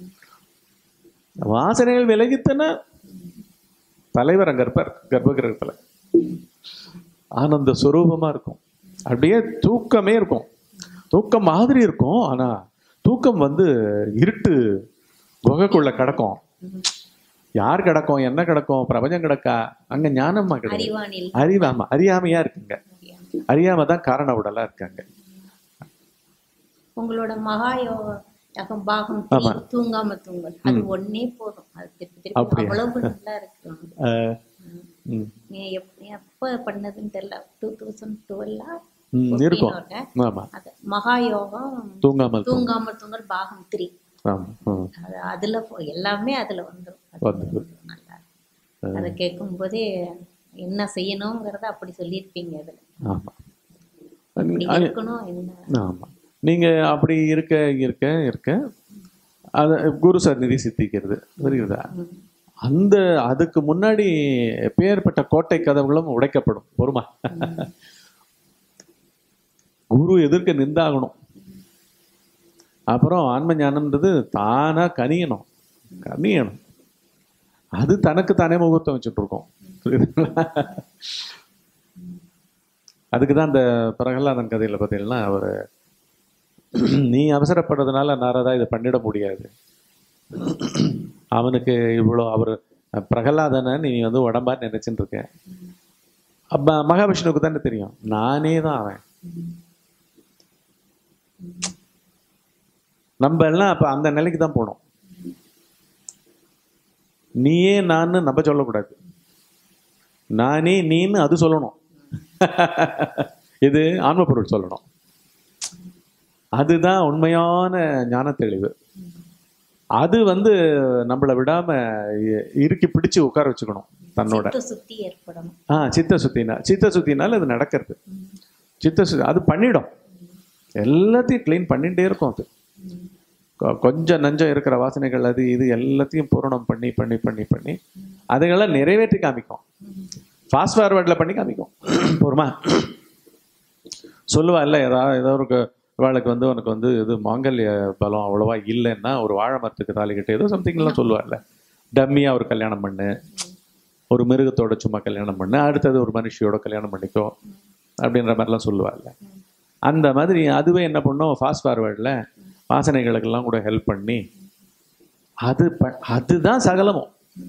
வாசனைகள் விலகித்தன தலைவர் அங்க இருப்பார் கர்ப்ப கிரகத்துல ஆனந்த சுரூபமா இருக்கும் அப்படியே தூக்கமே இருக்கும் தூக்கம் மாதிரி இருக்கும் ஆனா தூக்கம் வந்து இருட்டு குகைக்குள்ள கிடக்கும் யார் கிடக்கும் என்ன கிடக்கும் பிரபஞ்சம் கிடக்கா அங்க ஞானமா கிடையாது அறிவானில் அறிவாம அறியாமையா இருக்குங்க அறியாம தான் காரண உடலா இருக்காங்க உங்களோட மகாயோக யகம் பாகம் three, தூங்காம தூங்கல் அது ஒண்ணே போதும் அது திருப்பி திருப்பி அப்படியா? அவ்வளவு நல்லா இருக்கு அஹ், ம், நீ எப்- எப்ப பண்ணதுன்னு தெரியல டூ தௌசண்ட் டுவெல்லா ம், இருக்கும் ஆமா அது மகாயோகம் தூங்காமல் தூங்கும் தூங்காம தூங்கல் பாகம் த்ரீ ஆமா ம், அது அதுல போ- எல்லாமே அதுல வந்துரும் அது வந்துரும். வந்துரும் நல்லா இருக்கு. அதை கேட்கும் போதே என்ன செய்யணுங்கிறத அப்படி சொல்லியிருப்பீங்க அதுல ஆமா இப்படி அது- இருக்கணும் என்ன ஆமா நீங்க அப்படி இருக்க இருக்க இருக்க அத குரு சந்நிதி சித்திக்கிறது புரியுதா ம். அந்த அதுக்கு முன்னாடி எப்பேற்பட்ட கோட்டை கதவுகளும் உடைக்கப்படும் பொறுமா குரு எதிர்க்க நின்றாகணும் அப்புறம் ஆன்ம ஞானம்ன்றது தானா கனியணும் கனியணும் அது தனக்கு தானே முகூர்த்தம் வச்சுட்டு இருக்கோம் புரியுதுங்களா அதுக்கு தான் அந்த பிரகலாதன் கதையில பார்த்தீங்கன்னா அவர் நீ அவசரப்படுறதுனால நாரதா இதை பண்ணிட முடியாது அவனுக்கு இவ்வளோ அவர் பிரகலாதனை நீ வந்து உடம்பா நினைச்சுட்டு இருக்க அப்ப மகாவிஷ்ணுவுக்கு தானே தெரியும் நானே தான் அவன் நம்ம எல்லாம் அப்ப அந்த நிலைக்கு தான் போனோம் நீயே நான் நம்ம சொல்லக்கூடாது நானே நீன்னு அது சொல்லணும் இது ஆன்ம பொருள் சொல்லணும் அதுதான் உண்மையான ஞான தெளிவு அது வந்து நம்மளை விடாம இ- இறுக்கி பிடிச்சு உட்கார வச்சுக்கணும் தன்னோட சித்த சுத்தி ஏற்படணும் ஆ சித்த சுத்தினா சித்த சுத்தினால அது நடக்கிறது சித்த சுத்தி அது பண்ணிடும் எல்லாத்தையும் க்ளீன் பண்ணிட்டே இருக்கும் அது கொ- கொஞ்சம் நஞ்சம் இருக்கிற வாசனைகள் அது இது எல்லாத்தையும் பூரணம் பண்ணி பண்ணி பண்ணி பண்ணி அதுங்கெல்லாம் நிறைவேற்றி காமிக்கும் ஃபாஸ்ட் ஃபார்வர்டில் பண்ணி காமிக்கும் போருமா சொல்லுவா இல்லை ஏதாவது ஏதோ ஒரு க- இவாளுக்கு வந்து உனக்கு வந்து இது மாங்கல்ய பலம் அவ்வளவா இல்லைன்னா ஒரு வாழை மரத்துக்கு தாலி கட்டு ஏதோ சம்திங்லாம் சொல்லுவாள்ல டம்மியாக ஒரு கல்யாணம் பண்ணு ஒரு மிருகத்தோட சும்மா கல்யாணம் பண்ணு அடுத்தது ஒரு மனுஷியோட கல்யாணம் பண்ணிக்கோ அப்படின்ற மாதிரிலாம் சொல்லுவாள்ல அந்த மாதிரி அதுவே என்ன பண்ணும் ஃபாஸ்ட் ஃபார்வர்டில் வாசனைகளுக்கெல்லாம் கூட ஹெல்ப் பண்ணி அது ப அதுதான் சகலமும்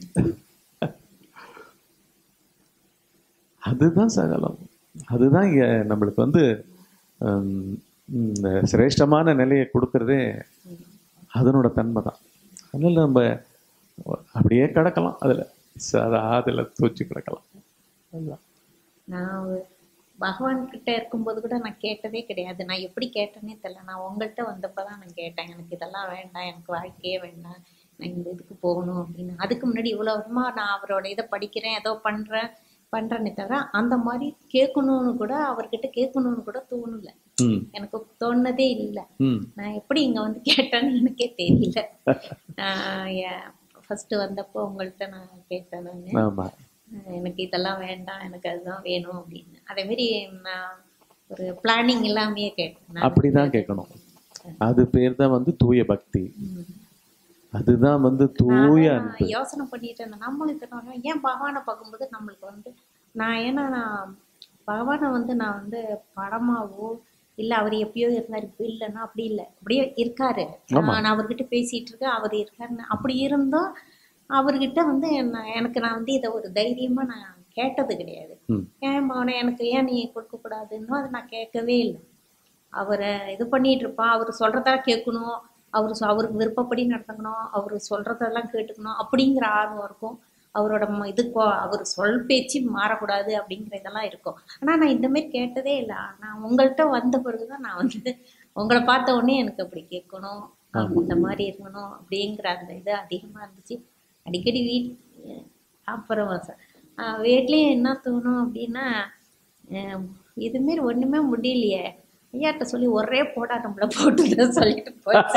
அதுதான் சகலம் அதுதான் இங்க நம்மளுக்கு வந்து ஹம், இந்த சிரேஷ்டமான நிலையை கொடுக்கறதே அதனோட தன்மை தான் அதனால நம்ம அப்படியே கிடக்கலாம் அதுல சதா அதுல தூச்சி கிடக்கலாம் அதுதான். நான் ஒரு- பகவான் கிட்ட இருக்கும்போது கூட நான் கேட்டதே கிடையாது நான் எப்படி கேட்டேனே தெரியல நான் உங்கள்கிட்ட வந்தப்பதான் நான் கேட்டேன் எனக்கு இதெல்லாம் வேண்டாம் எனக்கு வாழ்க்கையே வேண்டாம் நான் இந்த இதுக்கு போகணும் அப்படின்னு அதுக்கு முன்னாடி இவ்வளவு வருமா நான் அவரோட இதை படிக்கிறேன் ஏதோ பண்றேன் பண்றேனே தவிர அந்த மாதிரி கேட்கணும்னு கூட அவர்கிட்ட கேட்கணும்னு கூட தோணல ம் எனக்கு தோணுனதே இல்லை ம் நான் எப்படி இங்க வந்து கேட்டேன்னு எனக்கே தெரியல ஃபர்ஸ்ட் வந்தப்போ உங்கள்கிட்ட நான் கேட்டேன் நான் ஆமா எனக்கு இதெல்லாம் வேண்டாம் எனக்கு அதுதான் வேணும் அப்படின்னு அதே மாதிரி நான் ஒரு பிளானிங் இல்லாமையே கேட்டேன் நான். அப்படிதான் கேட்கணும் அது பேர் தான் வந்து தூய பக்தி ம். அதுதான் வந்து தூய நான் அன்பு யோசனை பண்ணிட்டு இருந்தேன் நம்மளும் இத்தனை ஏன் பகவானை பார்க்கும்போது நம்மளுக்கு வந்து நான் ஏன்னா நான் பகவானை வந்து நான் வந்து படமாவோ இல்ல அவர் எப்பயோ இருந்தாரு இப்ப இல்லைன்னா அப்படி இல்லை அப்படியே இருக்காரு நான் அவர்கிட்ட பேசிட்டு இருக்கேன் அவர் இருக்காருன்னு அப்படி இருந்தும் அவர்கிட்ட வந்து என்ன- எனக்கு நான் வந்து இதை ஒரு தைரியமா நான் கேட்டது கிடையாது ம். ஏன் மகனே எனக்கு ஏன் நீ கொடுக்க கூடாதுன்னு அதை நான் கேட்கவே இல்லை அவரை இது பண்ணிட்டு இருப்பான் அவர் சொல்றதா கேட்கணும் அவர் சொ- அவருக்கு விருப்பப்படி நடந்துக்கணும் அவர் சொல்றதெல்லாம் கேட்டுக்கணும் அப்படிங்கிற ஆர்வம் இருக்கும் அவரோட ம- இது கொ- அவர் சொல் பேச்சு மாறக்கூடாது அப்படிங்கிற இதெல்லாம் இருக்கும் ஆனா நான் இந்த மாதிரி கேட்டதே இல்லை நான் உங்கள்கிட்ட வந்த பிறகுதான் நான் வந்து உங்களை பார்த்த உடனே எனக்கு அப்படி கேட்கணும் இந்த மாதிரி இருக்கணும் அப்படிங்கிற அந்த இது அதிகமா இருந்துச்சு அடிக்கடி வீட் அப்புறம் ச- ஆஹ் வீட்லயும் என்ன தோணும் அப்படின்னா அஹ் இது மாரி ஒண்ணுமே முடியலையே ஐயாட்ட சொல்லி ஒரே போடா நம்மள போட்டு சொல்லிட்டு போச்சு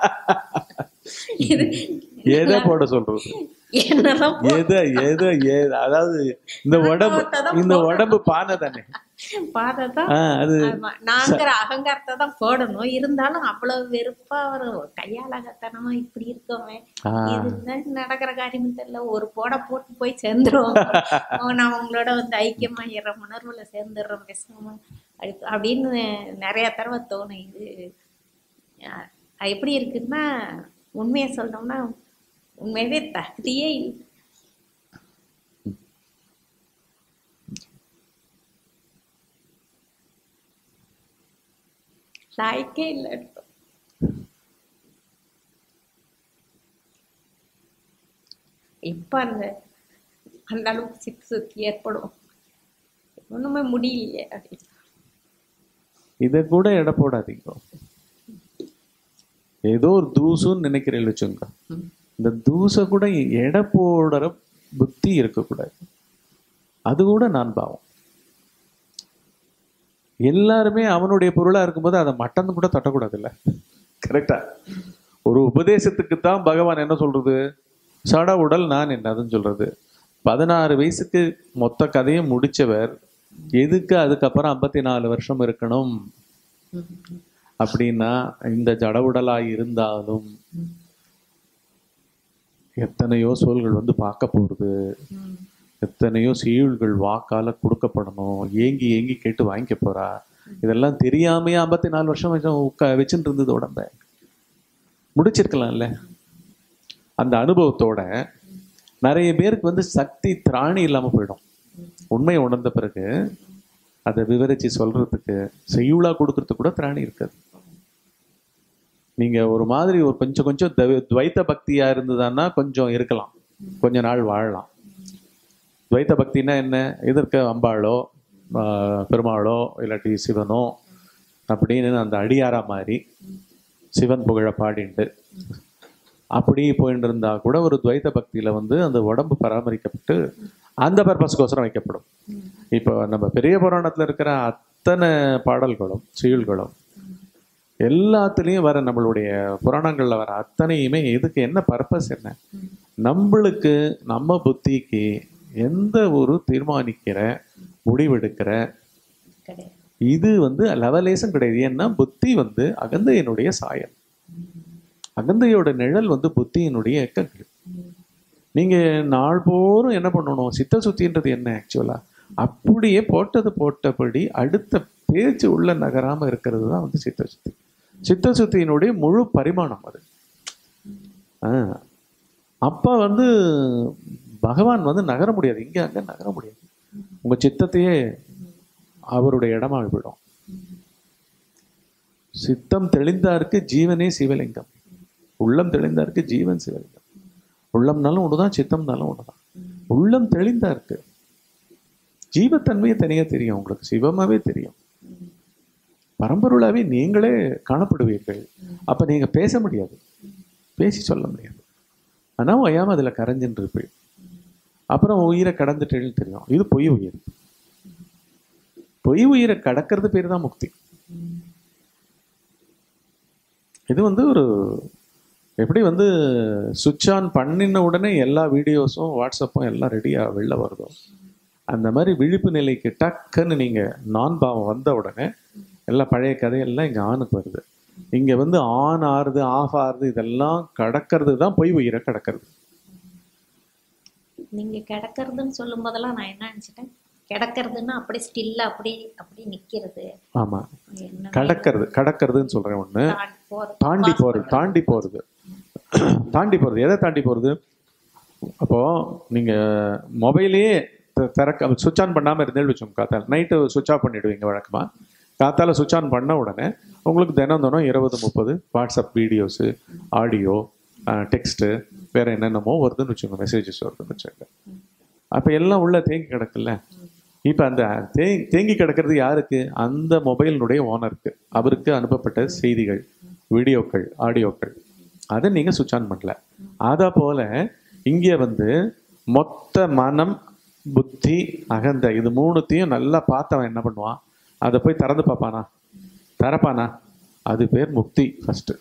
இது எதை போட சொல்றது என்னெல்லாம் எதை எதை எதை அதாவது இந்த உடம்பு இந்த உடம்பு பானை தானே பார்த்ததான் ஆ அது ஆமா, நாங்கிற அகங்காரத்தை தான் போடணும் இருந்தாலும் அவ்வளவு வெறுப்பா வரும் கையாளகத்தனமா இப்படி இருக்கோமே ஆ. இதுதான் நடக்கிற காரியம் தெரியல ஒரு போட போட்டு போய் சேர்ந்துரும் நான் உங்களோட வந்து ஐக்கியமாயிடுறேன் உணர்வுல சேர்ந்துடுறோம் பேசாம அப்படி- அப்படின்னு நிறைய தடவை தோணும் இது அஹ் எப்படி இருக்குன்னா உண்மையை சொல்லணும்னா உண்மையாவே தகுதியே இல்லை லாய்க்கே இல்லை எப்ப அந்த அந்த அளவுக்கு சித்து சுத்தி ஏற்படும் ஒண்ணுமே முடியலையே அப்படின்னு இதை கூட எடை போடாதீங்க ஏதோ ஒரு தூசுன்னு நினைக்கிறேன் வச்சுங்க ம். இந்த தூசை கூட எடை போடுற புத்தி இருக்கக்கூடாது அது கூட நான் பாவம் எல்லாருமே அவனுடைய பொருளா இருக்கும்போது அதை மட்டன் கூட தட்டக்கூடாதுல்ல கரெக்டா ஒரு உபதேசத்துக்கு தான் பகவான் என்ன சொல்றது சட உடல் நான் என்னதுன்னு சொல்றது பதினாறு வயசுக்கு மொத்த கதையும் முடிச்சவர் எதுக்கு அதுக்கப்புறம் ஐம்பத்தி நாலு வருஷம் இருக்கணும் அப்படின்னா இந்த ஜடவுடலாய் இருந்தாலும் எத்தனையோ சோல்கள் வந்து பார்க்க போறது ம். எத்தனையோ சீழ்கள் வாக்கால கொடுக்கப்படணும் ஏங்கி ஏங்கி கேட்டு வாங்கிக்க போறா இதெல்லாம் தெரியாமையே ஐம்பத்தி நாலு வருஷம் வச்சு உட்கா வச்சுட்டு இருந்தது உடம்ப முடிச்சிருக்கலாம்ல அந்த அனுபவத்தோட நிறைய பேருக்கு வந்து சக்தி திராணி இல்லாம போயிடும் உண்மையை உணர்ந்த பிறகு அதை விவரிச்சு சொல்றதுக்கு செய்யுளா கொடுக்கறதுக்கு கூட திராணி இருக்காது நீங்க ஒரு மாதிரி ஒரு கொஞ்சம் கொஞ்சம் தவி- துவைத்த பக்தியா இருந்ததுன்னா கொஞ்சம் இருக்கலாம் கொஞ்ச நாள் வாழலாம் துவைத்த பக்தினா என்ன எதற்கு அம்பாளோ ஆஹ், பெருமாளோ இல்லாட்டி சிவனோ அப்படின்னு அந்த அடியாரா மாதிரி சிவன் புகழ பாடிண்டு அப்படி போயிட்டு இருந்தா கூட ஒரு துவைத்த பக்தியில வந்து அந்த உடம்பு பராமரிக்கப்பட்டு அந்த பர்பஸ்க்கோசரம் வைக்கப்படும் இப்போ நம்ம பெரிய புராணத்துல இருக்கிற அத்தனை பாடல்களும் செயல்களும் எல்லாத்துலேயும் வர நம்மளுடைய புராணங்கள்ல வர அத்தனையுமே இதுக்கு என்ன பர்பஸ் என்ன நம்மளுக்கு நம்ம புத்திக்கு எந்த ஒரு தீர்மானிக்கிற முடிவெடுக்கிற கிடையாது இது வந்து லெவலேசம் கிடையாது ஏன்னா புத்தி வந்து அகந்தையினுடைய சாயல் அகந்தையோட நிழல் வந்து புத்தியினுடைய இயக்கங்கள் நீங்க நாள்போறும் என்ன பண்ணணும் சித்த சுத்தின்றது என்ன ஆக்சுவலா அப்படியே போட்டது போட்டபடி அடுத்த பேச்சு உள்ள நகராம இருக்கிறது தான் வந்து சித்த சுத்தி சித்த சுத்தியினுடைய முழு பரிமாணம் அது ஆ. அப்ப வந்து பகவான் வந்து நகர முடியாது இங்க அங்க நகர முடியாது உங்க சித்தத்தையே அவருடைய இடமா விடும் சித்தம் தெளிந்தாருக்கு ஜீவனே சிவலிங்கம் உள்ளம் தெளிந்தாருக்கு ஜீவன் சிவலிங்கம் உள்ளம்னாலும் ஒண்ணுதான் சித்தம்னாலும் ஒண்ணுதான் உள்ளம் தெளிந்தா இருக்கு ஜீவத்தன்மையை தனியா தெரியும் உங்களுக்கு சிவமாவே தெரியும் பரம்பொருளாவே நீங்களே காணப்படுவீர்கள் அப்ப நீங்க பேச முடியாது பேசி சொல்ல முடியாது ஆனா ஒய்யாம அதுல கரைஞ்சுட்டு இருப்பீள் அப்புறம் உயிரை கடந்துட்டேன்னு தெரியும் இது பொய் உயிர் பொய் உயிரை கடக்கிறது பேர் தான் முக்தி இது வந்து ஒரு எப்படி வந்து சுவிட்ச் ஆன் பண்ணின உடனே எல்லா வீடியோஸும் வாட்ஸ்அப்பும் எல்லாம் ரெடியாக வெளில வருதோ அந்த மாதிரி விழிப்பு நிலைக்கு டக்குன்னு நீங்கள் நான் பாவம் வந்த உடனே எல்லா பழைய கதையெல்லாம் இங்கே ஆணுக்கு வருது இங்கே வந்து ஆன் ஆறுது ஆஃப் ஆறுது இதெல்லாம் கடக்கிறது தான் பொய் உயிரை கடக்கிறது நீங்க கிடக்கிறதுன்னு சொல்லும் போதெல்லாம் நான் என்ன நினைச்சிட்டேன் கிடக்கிறதுன்னா அப்படி ஸ்டில்லா அப்படி அப்படி நிக்கிறது ஆமாம் என்ன கடக்கிறது கடக்கிறதுன்னு சொல்கிறேன் ஒன்று தாண்டி போறது தாண்டி போறது தாண்டி போறது தாண்டி போறது எதை தாண்டி போறது அப்போ நீங்க மொபைலையே த- திறக்க சுவிட்ச் ஆன் பண்ணாம இருந்தேன்னு வச்சோங்க காத்தால நைட்டு சுவிட்ச் ஆஃப் பண்ணிடுவீங்க வழக்கமா காத்தால சுவிட்ச் ஆன் பண்ண உடனே உங்களுக்கு தினம் தினம் இருபது முப்பது வாட்ஸ்அப் வீடியோஸு ஆடியோ டெக்ஸ்ட்டு வேற என்னென்னமோ வருதுன்னு வச்சுக்கோங்க மெசேஜஸ் வருதுன்னு வச்சுக்கோங்க அப்போ எல்லாம் உள்ள தேங்கி கிடக்குல்ல இப்போ அந்த தே தேங்கி கிடக்கிறது யாருக்கு அந்த மொபைலினுடைய ஓனருக்கு அவருக்கு அனுப்பப்பட்ட செய்திகள் வீடியோக்கள் ஆடியோக்கள் அதை நீங்கள் சுவிட்ச் ஆன் பண்ணல அதை போல இங்கே வந்து மொத்த மனம் புத்தி அகந்த இது மூணுத்தையும் நல்லா பார்த்தவன் என்ன பண்ணுவான் அதை போய் திறந்து பார்ப்பானா திறப்பானா அது பேர் முக்தி ஃபர்ஸ்ட்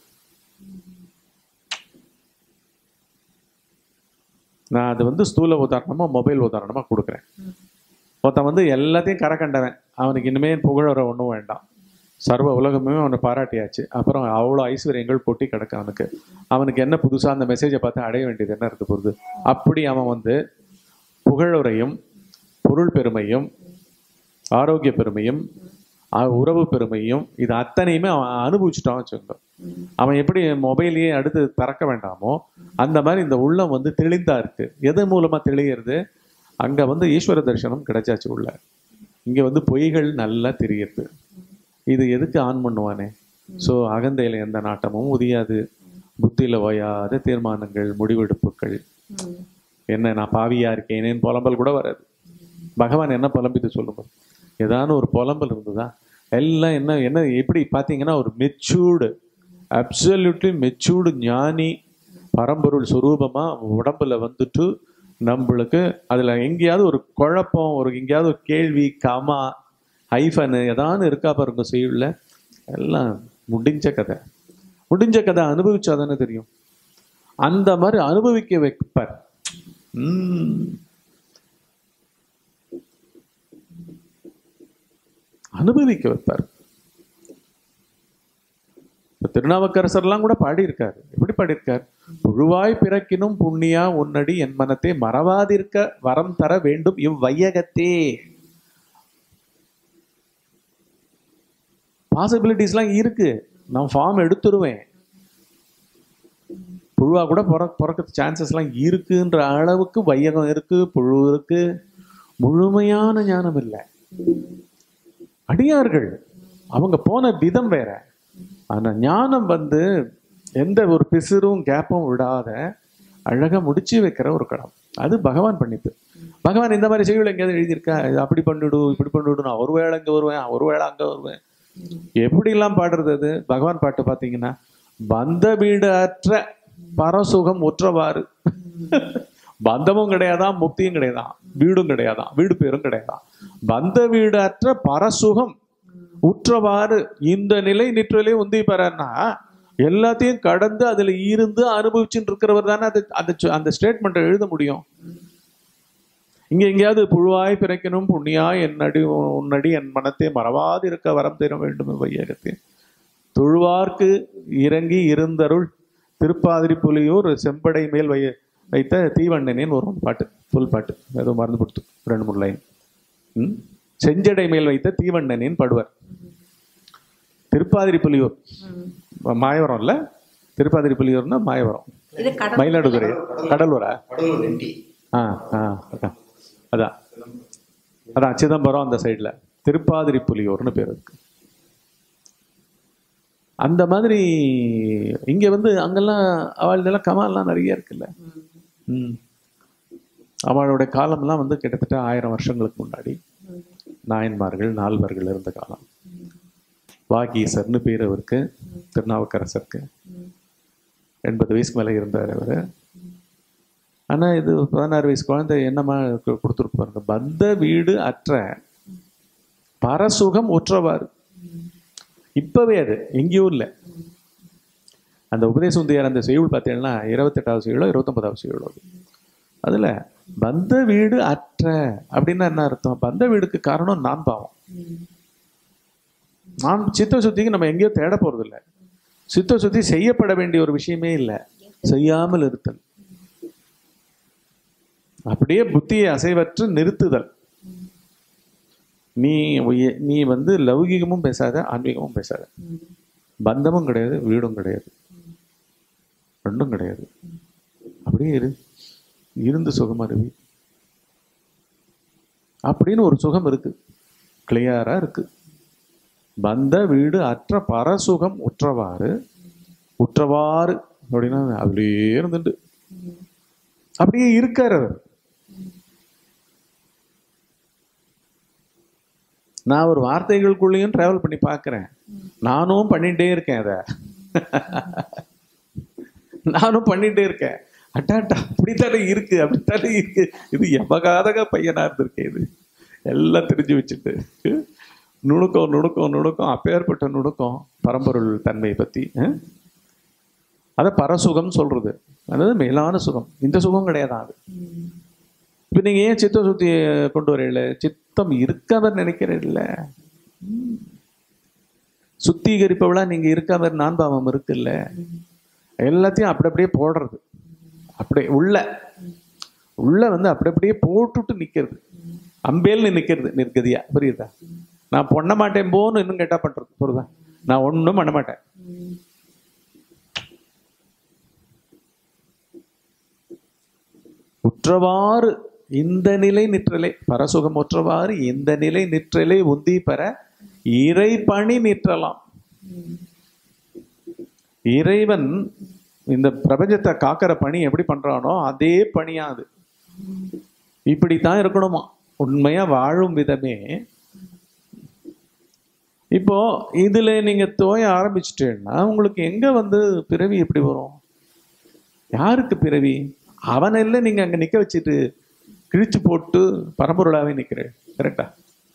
நான் அது வந்து ஸ்தூல உதாரணமா மொபைல் உதாரணமா கொடுக்குறேன் ஒருத்தன் வந்து எல்லாத்தையும் கரை கண்டவன் அவனுக்கு இனிமே புகழற ஒன்றும் வேண்டாம் சர்வ உலகமே அவனை பாராட்டியாச்சு அப்புறம் அவ்வளோ ஐஸ்வர்யங்கள் கொட்டி கிடக்கு அவனுக்கு அவனுக்கு என்ன புதுசாக அந்த மெசேஜை பார்த்து அடைய வேண்டியது என்ன இருக்க போகுது அப்படி அவன் வந்து புகழுரையும் பொருள் பெருமையும் ஆரோக்கிய பெருமையும் அ- உறவு பெருமையும் இது அத்தனையுமே அவன் அனுபவிச்சுட்டான் வச்சுக்கோங்க அவன் எப்படி மொபைலையே அடுத்து திறக்க வேண்டாமோ அந்த மாதிரி இந்த உள்ளம் வந்து தெளிந்தா இருக்கு எது மூலமா தெளிகிறது அங்க வந்து ஈஸ்வர தரிசனம் கிடைச்சாச்சு உள்ள இங்க வந்து பொய்கள் நல்லா தெரியுது இது எதுக்கு ஆன் பண்ணுவானே ஸோ அகந்தையில எந்த நாட்டமும் உதியாது புத்தியில ஓயாத தீர்மானங்கள் முடிவெடுப்புகள் ம். என்ன நான் பாவியா இருக்கேனேன்னு புலம்பல் கூட வராது பகவான் என்ன புலம்பிது சொல்லுங்க ஏதான ஒரு புலம்பல் இருந்ததா எல்லாம் என்ன என்ன எப்படி பார்த்தீங்கன்னா ஒரு மெச்சூர்டு அப்சல்யூட்லி மெச்சூர்டு ஞானி பரம்பொருள் சுரூபமா உடம்புல வந்துட்டு நம்மளுக்கு அதுல எங்கேயாவது ஒரு குழப்பம் ஒரு எங்கேயாவது ஒரு கேள்வி கமா ஹைஃபனு ஏதானு இருக்கா பாருங்க செய்யுள்ள எல்லாம் முடிஞ்ச கதை முடிஞ்ச கதை அனுபவிச்சாதானே தெரியும் அந்த மாதிரி அனுபவிக்க வைப்பார் உம். அனுபவிக்க வைப்பார் திருநாவுக்கரசர்லாம் கூட பாடியிருக்காரு எப்படி பாடியிருக்கார் புழுவாய் பிறக்கினும் புண்ணியா உன்னடி என் மனத்தை மறவாதிருக்க வரம் தர வேண்டும் இவ்வையகத்தே பாசிபிலிட்டிஸ்லாம் இருக்கு நான் ஃபார்ம் எடுத்துருவேன் புழுவா கூட பிற பிறக்க சான்சஸ்லாம் இருக்குன்ற அளவுக்கு வையகம் இருக்கு புழு இருக்கு முழுமையான ஞானம் இல்லை அடியார்கள் அவங்க போன விதம் வேற ஆனா ஞானம் வந்து எந்த ஒரு பிசிறும் கேப்பும் விடாத அழகா முடிச்சு வைக்கிற ஒரு கடம் அது பகவான் பண்ணிப்பு பகவான் இந்த மாதிரி செய்யுள் எங்கேயாவது எழுதியிருக்கா இது அப்படி பண்ணிடு இப்படி பண்ணிடு நான் ஒரு வேளை இங்க வருவேன் ஒரு வேளை அங்க வருவேன் எப்படிலாம் பாடுறது அது பகவான் பாட்டு பார்த்தீங்கன்னா பந்த வீடு அற்ற பரசுகம் உற்றவாறு பந்தமும் கிடையாதான் முக்தியும் கிடையாதான் வீடும் கிடையாதான் வீடு பேரும் கிடையாதான் பந்த வீடு அற்ற பரசுகம் உற்றவாறு இந்த நிலை நிற்றலே உந்தி பெறன்னா எல்லாத்தையும் கடந்து அதுல இருந்து அனுபவிச்சுட்டு இருக்கிறவர் தானே அது அந்த சொ- அந்த ஸ்டேட்மெண்ட்டை எழுத முடியும் இங்க எங்கேயாவது புழுவாய் பிறக்கணும் புண்ணியாய் என்னடி உன்னடி என் மனத்தை மறவாது இருக்க வரம் தர வேண்டும் வையகத்தே தொழுவார்க்கு இறங்கி இருந்தருள் திருப்பாதிரி புலியூர் செம்படை மேல் வை வைத்த தீவண்ணனின் ஒரு பாட்டு ஃபுல் பாட்டு ஏதோ மறந்து கொடுத்து ரெண்டு மூணு லைன் ம்? செஞ்சடை மேல் வைத்த தீவண்ணனின் படுவர் திருப்பாதிரி புலியூர் மாயவரம் இல்ல திருப்பாதிரி புலியூர்னா மாயவரம் இது கடல் மயிலாடுதுறை கடலூரா கடலூர் எம்டி ஆ ஆ அதான் அதான் அதான் சிதம்பரம் அந்த சைடில் திருப்பாதிரி புலியூர்னு பேர் இருக்கு அந்த மாதிரி இங்க வந்து அங்கெல்லாம் அவள்தெல்லாம் கமால்லாம் நிறைய இருக்குல்ல ம் அவளோட காலம்லாம் வந்து கிட்டத்தட்ட ஆயிரம் வருஷங்களுக்கு முன்னாடி நாயன்மார்கள் நால்வர்கள் இருந்த காலம் வாகீசர்னு பேர் அவருக்கு திருநாவுக்கரசருக்கு எண்பது வயசுக்கு மேலே இருந்தார் அவர் ஆனா இது பதினாறு வயசு குழந்தை என்னமா கு- கொடுத்துருக்கு பாருங்க பந்த வீடு அற்ற பரசுகம் உற்றவாறு இப்பவே அது எங்கேயும் இல்லை அந்த உபதேசமுந்தியார் அந்த செய்யுள் பார்த்தீங்கன்னா இருபத்தெட்டாவது செய்யுளோ இருபத்தொன்பதாவது செய்யுளோ அது அதுல பந்த வீடு அற்ற அப்படின்னா என்ன அர்த்தம் பந்த வீடுக்கு காரணம் நான் பாவம் நான் சித்த சுத்திக்கு நம்ம எங்கேயோ தேட போறது இல்லை சித்த சுத்தி செய்யப்பட வேண்டிய ஒரு விஷயமே இல்லை செய்யாமல் இருத்தல் அப்படியே புத்தியை அசைவற்று நிறுத்துதல் நீ உய- நீ வந்து லௌகிகமும் பேசாத ஆன்மீகமும் பேசாத பந்தமும் கிடையாது வீடும் கிடையாது ரெண்டும் கிடையாது அப்படியே இரு இருந்து சுகமா இருவி அப்படின்னு ஒரு சுகம் இருக்கு கிளியரா இருக்கு பந்த வீடு அற்ற பரசுகம் உற்றவாறு உற்றவாறு அப்படின்னா அப்படியே இருந்துட்டு அப்படியே இருக்காரு அவர் நான் ஒரு வார்த்தைகளுக்குள்ளேயும் டிராவல் பண்ணி பார்க்கிறேன் நானும் பண்ணிட்டே இருக்கேன் அதை நானும் பண்ணிட்டே இருக்கேன் அட்டாட்டா அப்படித்தானே இருக்கு அப்படித்தானே இருக்கு இது எமகாதக பையனா இருந்திருக்கேன் இது எல்லாம் தெரிஞ்சு வச்சுட்டு நுணுக்கம் நுணுக்கம் நுணுக்கம் அப்பேற்பட்ட நுணுக்கம் பரம்பொருள் தன்மையை பத்தி அஹ்? அதை பரசுகம் சொல்றது அதாவது மேலான சுகம் இந்த சுகம் கிடையாதான் அது இப்போ நீங்க ஏன் சித்த சுத்தி கொண்டு வரல சித்தம் இருக்கவர் நினைக்கிறீல்ல ம். சுத்திகரிப்பவளா நீங்க இருக்கவர் நான் பாவம் இருக்குல்ல எல்லாத்தையும் அப்படி அப்படியே போடுறது அப்படியே உள்ள உள்ள வந்து அப்படி அப்படியே போட்டுட்டு நிக்கிறது அம்பேல்னு நிக்கிறது நிற்கதியா புரியுதா நான் பண்ண மாட்டேன் போன்னு இன்னும் கேட்டா பண்றது புரியுதா நான் ஒண்ணும் பண்ண மாட்டேன் உற்றவாறு இந்த நிலை நிற்றலே பரசுகம் உற்றவாறு இந்த நிலை நிற்றலே உந்தி பெற இறை பணி நிற்றலாம் இறைவன் இந்த பிரபஞ்சத்தை காக்கிற பணி எப்படி பண்றானோ அதே பணியா அது இப்படித்தான் இருக்கணுமா உண்மையா வாழும் விதமே இப்போ இதுல நீங்க தோய ஆரம்பிச்சிட்டேன்னா உங்களுக்கு எங்க வந்து பிறவி எப்படி வரும் யாருக்கு பிறவி அவனெல்ல நீங்க அங்க நிக்க வச்சுட்டு கிழிச்சு போட்டு பரம்பொருளாவே நிக்கிறேன் கரெக்டா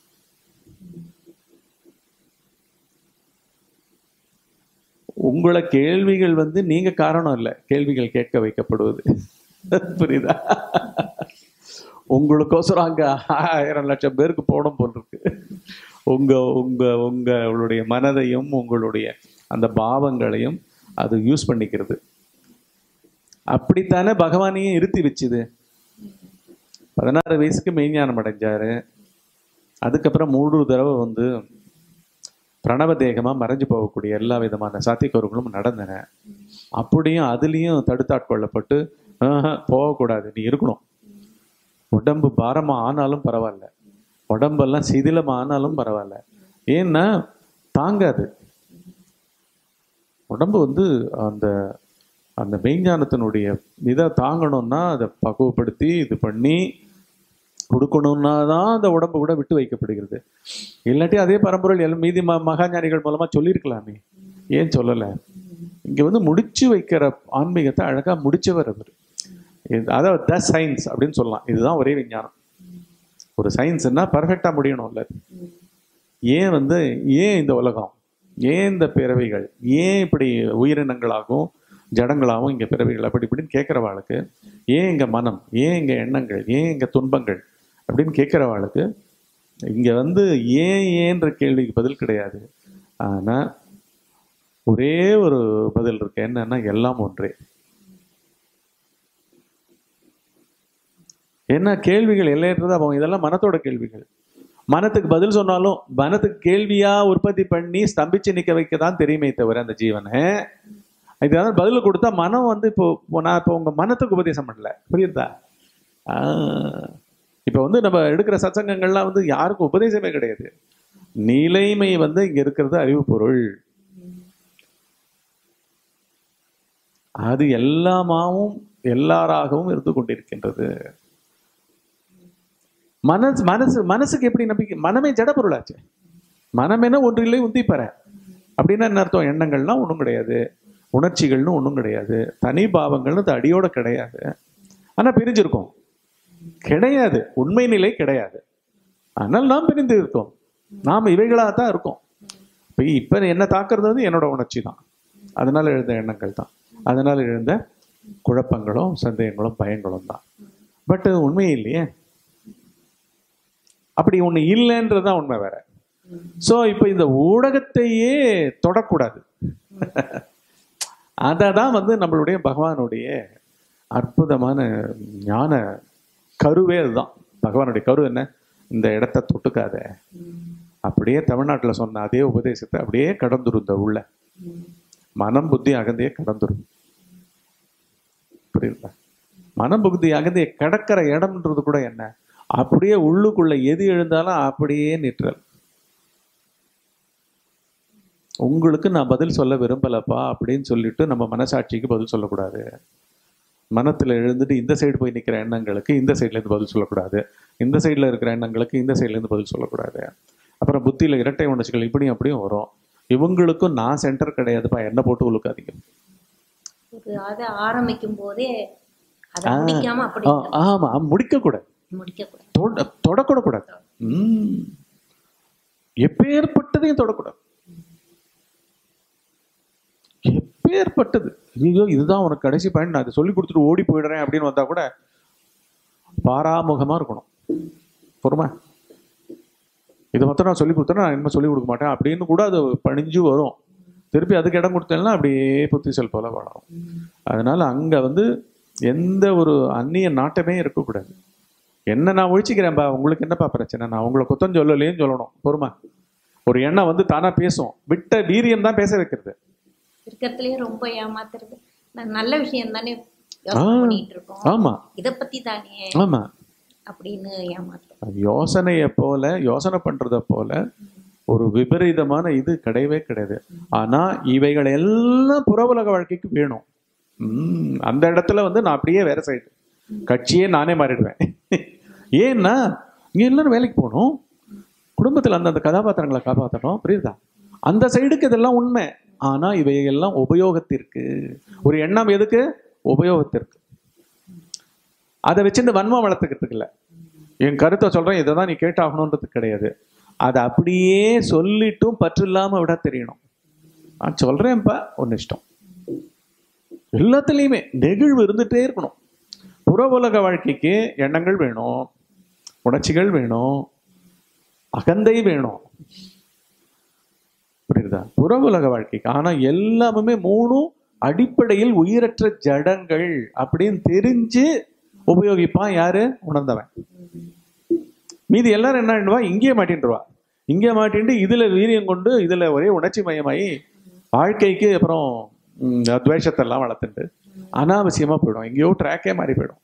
உங்களை கேள்விகள் வந்து நீங்க காரணம் இல்லை கேள்விகள் கேட்க வைக்கப்படுவது புரியுதா உங்களுக்கோசரம் அங்க ஆயிரம் லட்சம் பேருக்கு போடும் போல் இருக்கு உங்க உங்க உங்களுடைய மனதையும் உங்களுடைய அந்த பாவங்களையும் அது யூஸ் பண்ணிக்கிறது அப்படித்தானே பகவானையும் இருத்தி வச்சுது பதினாறு வயசுக்கு மெய்ஞானம் அடைஞ்சாரு அதுக்கப்புறம் மூன்று தடவை வந்து பிரணவ தேகமா மறைஞ்சு போகக்கூடிய எல்லா விதமான சாத்தியக்கூறுகளும் நடந்தன அப்படியும் அதுலேயும் தடுத்தாட்கொள்ளப்பட்டு "ஆஹா, போகக்கூடாது நீ இருக்கணும் உடம்பு பாரமா ஆனாலும் பரவாயில்ல உடம்பெல்லாம் சிதிலம் ஆனாலும் பரவாயில்ல ஏன்னா தாங்காது உடம்பு வந்து அந்த அந்த மெய்ஞானத்தினுடைய இதை தாங்கணும்னா அதை பக்குவப்படுத்தி இது பண்ணி கொடுக்கணும்னா தான் அந்த உடம்பு கூட விட்டு வைக்கப்படுகிறது இல்லாட்டி அதே பரம்பொருள் எல்லாம் மீதி ம மகாஞானிகள் மூலமா சொல்லியிருக்கலாமே ஏன் சொல்லலை இங்க வந்து முடிச்சு வைக்கிற ஆன்மீகத்தை அழகா முடிச்சவர் அவர் இது- அதாவது த சயின்ஸ் அப்படின்னு சொல்லலாம் இதுதான் ஒரே விஞ்ஞானம் ஒரு சயின்ஸ்னா பர்ஃபெக்டா முடியணும்ல ஏன் வந்து ஏன் இந்த உலகம் ஏன் இந்த பிறவிகள் ஏன் இப்படி உயிரினங்களாகவும் ஜடங்களாகவும் இங்க பிறவிகள் அப்படி இப்படின்னு கேட்குறவாளுக்கு ஏன் இங்க மனம் ஏன் இங்க எண்ணங்கள் ஏன் இங்க துன்பங்கள் அப்படின்னு கேட்குறவாளுக்கு இங்க வந்து ஏன் ஏன்ற கேள்விக்கு பதில் கிடையாது ஆனா ஒரே ஒரு பதில் இருக்கு என்னன்னா எல்லாம் ஒன்றே என்ன கேள்விகள் எல்லையற்றது அப்போ இதெல்லாம் மனத்தோட கேள்விகள் மனத்துக்கு பதில் சொன்னாலும் மனத்துக்கு கேள்வியா உற்பத்தி பண்ணி ஸ்தம்பிச்சு நிக்க வைக்க தான் தெரியுமே தவிர அந்த ஜீவனை இதுதான் பதில் கொடுத்தா மனம் வந்து இப்போ இப்போ நான் இப்போ உங்க மனத்துக்கு உபதேசம் பண்ணல புரியுதா ஆஹ். இப்போ வந்து நம்ம எடுக்கிற சத்சங்கங்கள்லாம் வந்து யாருக்கும் உபதேசமே கிடையாது நிலைமை வந்து இங்க இருக்கிறது அறிவு பொருள் அது எல்லாமாவும் எல்லாராகவும் இருந்து கொண்டிருக்கின்றது மனசு மனசு மனசுக்கு எப்படி நம்பிக்கை மனமே ஜட பொருளாச்சு மனம் என்ன ஒன்றில்லை உந்திப்பற அப்படின்னா என்ன அர்த்தம் எண்ணங்கள்லாம் ஒன்றும் கிடையாது உணர்ச்சிகள்னு ஒன்றும் கிடையாது தனி பாவங்கள்னு அது அடியோட கிடையாது ஆனா பிரிஞ்சிருக்கோம் கிடையாது உண்மை நிலை கிடையாது ஆனால் நாம் பிரிந்து இருக்கோம் நாம் இவைகளாக தான் இருக்கோம் இப்போ இப்போ என்ன தாக்குறது வந்து என்னோட உணர்ச்சி தான் அதனால எழுந்த எண்ணங்கள் தான் அதனால எழுந்த குழப்பங்களும் சந்தேகங்களும் பயங்களும் தான் பட் உண்மை இல்லையே அப்படி ஒண்ணு இல்லைன்றது தான் உண்மை வேற சோ இப்போ இந்த ஊடகத்தையே தொடக்கூடாது அதை தான் வந்து நம்மளுடைய பகவானுடைய அற்புதமான ஞான கருவே அதுதான் பகவானுடைய கரு என்ன இந்த இடத்த தொட்டுக்காத அப்படியே தமிழ்நாட்டுல சொன்ன அதே உபதேசத்தை அப்படியே கடந்துரும் இந்த உள்ள மனம் புத்தி அகந்தையே கடந்துரும் புரியுதா மனம் புத்தி அகந்தையை கடக்கிற இடம்ன்றது கூட என்ன அப்படியே உள்ளுக்குள்ள எது எழுந்தாலும் அப்படியே நிற்றல் உங்களுக்கு நான் பதில் சொல்ல விரும்பலப்பா அப்படின்னு சொல்லிட்டு நம்ம மனசாட்சிக்கு பதில் சொல்லக்கூடாது மனத்துல எழுந்துட்டு இந்த சைடு போய் நிக்கிற எண்ணங்களுக்கு இந்த சைடுல இருந்து பதில் சொல்லக்கூடாது இந்த சைடுல இருக்கிற எண்ணங்களுக்கு இந்த சைடுல இருந்து பதில் சொல்லக்கூடாது அப்புறம் புத்தியில இரட்டை உணர்ச்சிகள் இப்படியும் அப்படியும் வரும் இவங்களுக்கும் நான் சென்டர் கிடையாதுப்பா என்ன போட்டு உழுக்காதீங்க ஒரு அதை ஆரம்பிக்கும் போதே அதை ஆ. முடிக்காம அப்படி ஆ, ஆமா முடிக்க கூட முடிக்க கூடாது தொட தொடக்கூட கூடாது ம். எப்பேற்பட்டதையும் தொடக்கூடாது எப்பேற்பட்டது ஐயோ இதுதான் உனக்கு கடைசி பயன் நான் இதை சொல்லி கொடுத்துட்டு ஓடி போயிடுறேன் அப்படின்னு வந்தா கூட பாராமுகமா இருக்கணும் பொறுமை இதை மொத்தம் நான் சொல்லி கொடுத்தேன்னா நான் இனிமேல் சொல்லி கொடுக்க மாட்டேன் அப்படின்னு கூட அது பணிஞ்சு வரும் திருப்பி அதுக்கு இடம் கொடுத்தேன்னா அப்படியே புத்திசல் போல வளரும் அதனால அங்க வந்து எந்த ஒரு அந்நிய நாட்டமே இருக்கக்கூடாது என்ன நான் ஒழிச்சிக்கிறேன்பா உங்களுக்கு என்னப்பா பிரச்சனை நான் உங்களை குத்தம் சொல்லலையேன்னு சொல்லணும் பொறுமை ஒரு எண்ணம் வந்து தானா பேசும் விட்ட வீரியம் தான் பேச வைக்கிறது இருக்கிறதுலயே ரொம்ப ஏமாத்துறது நான் நல்ல விஷயம் தானே யோசனை ஆ. பண்ணிட்டு இருக்கோம் ஆமா இத பத்தி தானே ஆமா அப்படின்னு ஏமாத்துறோம் அது யோசனையை போல யோசனை பண்றத போல ஒரு விபரீதமான இது கிடையவே கிடையாது ஆனா இவைகள் எல்லாம் புற உலக வாழ்க்கைக்கு வேணும் உம் அந்த இடத்துல வந்து நான் அப்படியே வேற சைடு கட்சியே நானே மாறிடுவேன் ஏன்னா இங்க எல்லாரும் வேலைக்கு போகணும் குடும்பத்துல அந்தந்த கதாபாத்திரங்களை காப்பாற்றணும் புரியுதா அந்த சைடுக்கு இதெல்லாம் உண்மை ஆனா இவையெல்லாம் உபயோகத்திற்கு ஒரு எண்ணம் எதுக்கு உபயோகத்திற்கு அதை வச்சுட்டு வன்மம் வளர்த்துக்கிறதுக்கு இல்லை என் கருத்தை சொல்றேன் இதை தான் நீ கேட்டாகணுன்றது கிடையாது அதை அப்படியே சொல்லிட்டும் பற்று இல்லாம விட தெரியணும் நான் சொல்றேன்ப்பா ஒன்னு இஷ்டம் எல்லாத்துலேயுமே நெகிழ்வு இருந்துட்டே இருக்கணும் புற உலக வாழ்க்கைக்கு எண்ணங்கள் வேணும் உணர்ச்சிகள் வேணும் அகந்தை வேணும் புரியுதா புற உலக வாழ்க்கைக்கு ஆனா எல்லாமே மூணும் அடிப்படையில் உயிரற்ற ஜடங்கள் அப்படின்னு தெரிஞ்சு உபயோகிப்பான் யாரு உணர்ந்தவன் மீதி எல்லாரும் என்ன பண்ணுவா இங்கேயே மாட்டின்றுவா இங்கே மாட்டின்ட்டு இதுல வீரியம் கொண்டு இதுல ஒரே உணர்ச்சி மயமாயி வாழ்க்கைக்கு அப்புறம் ம், துவேஷத்தெல்லாம் வளர்த்துட்டு அனாவசியமா போயிடும் எங்கேயோ ட்ராக்கே மாறி போயிடும்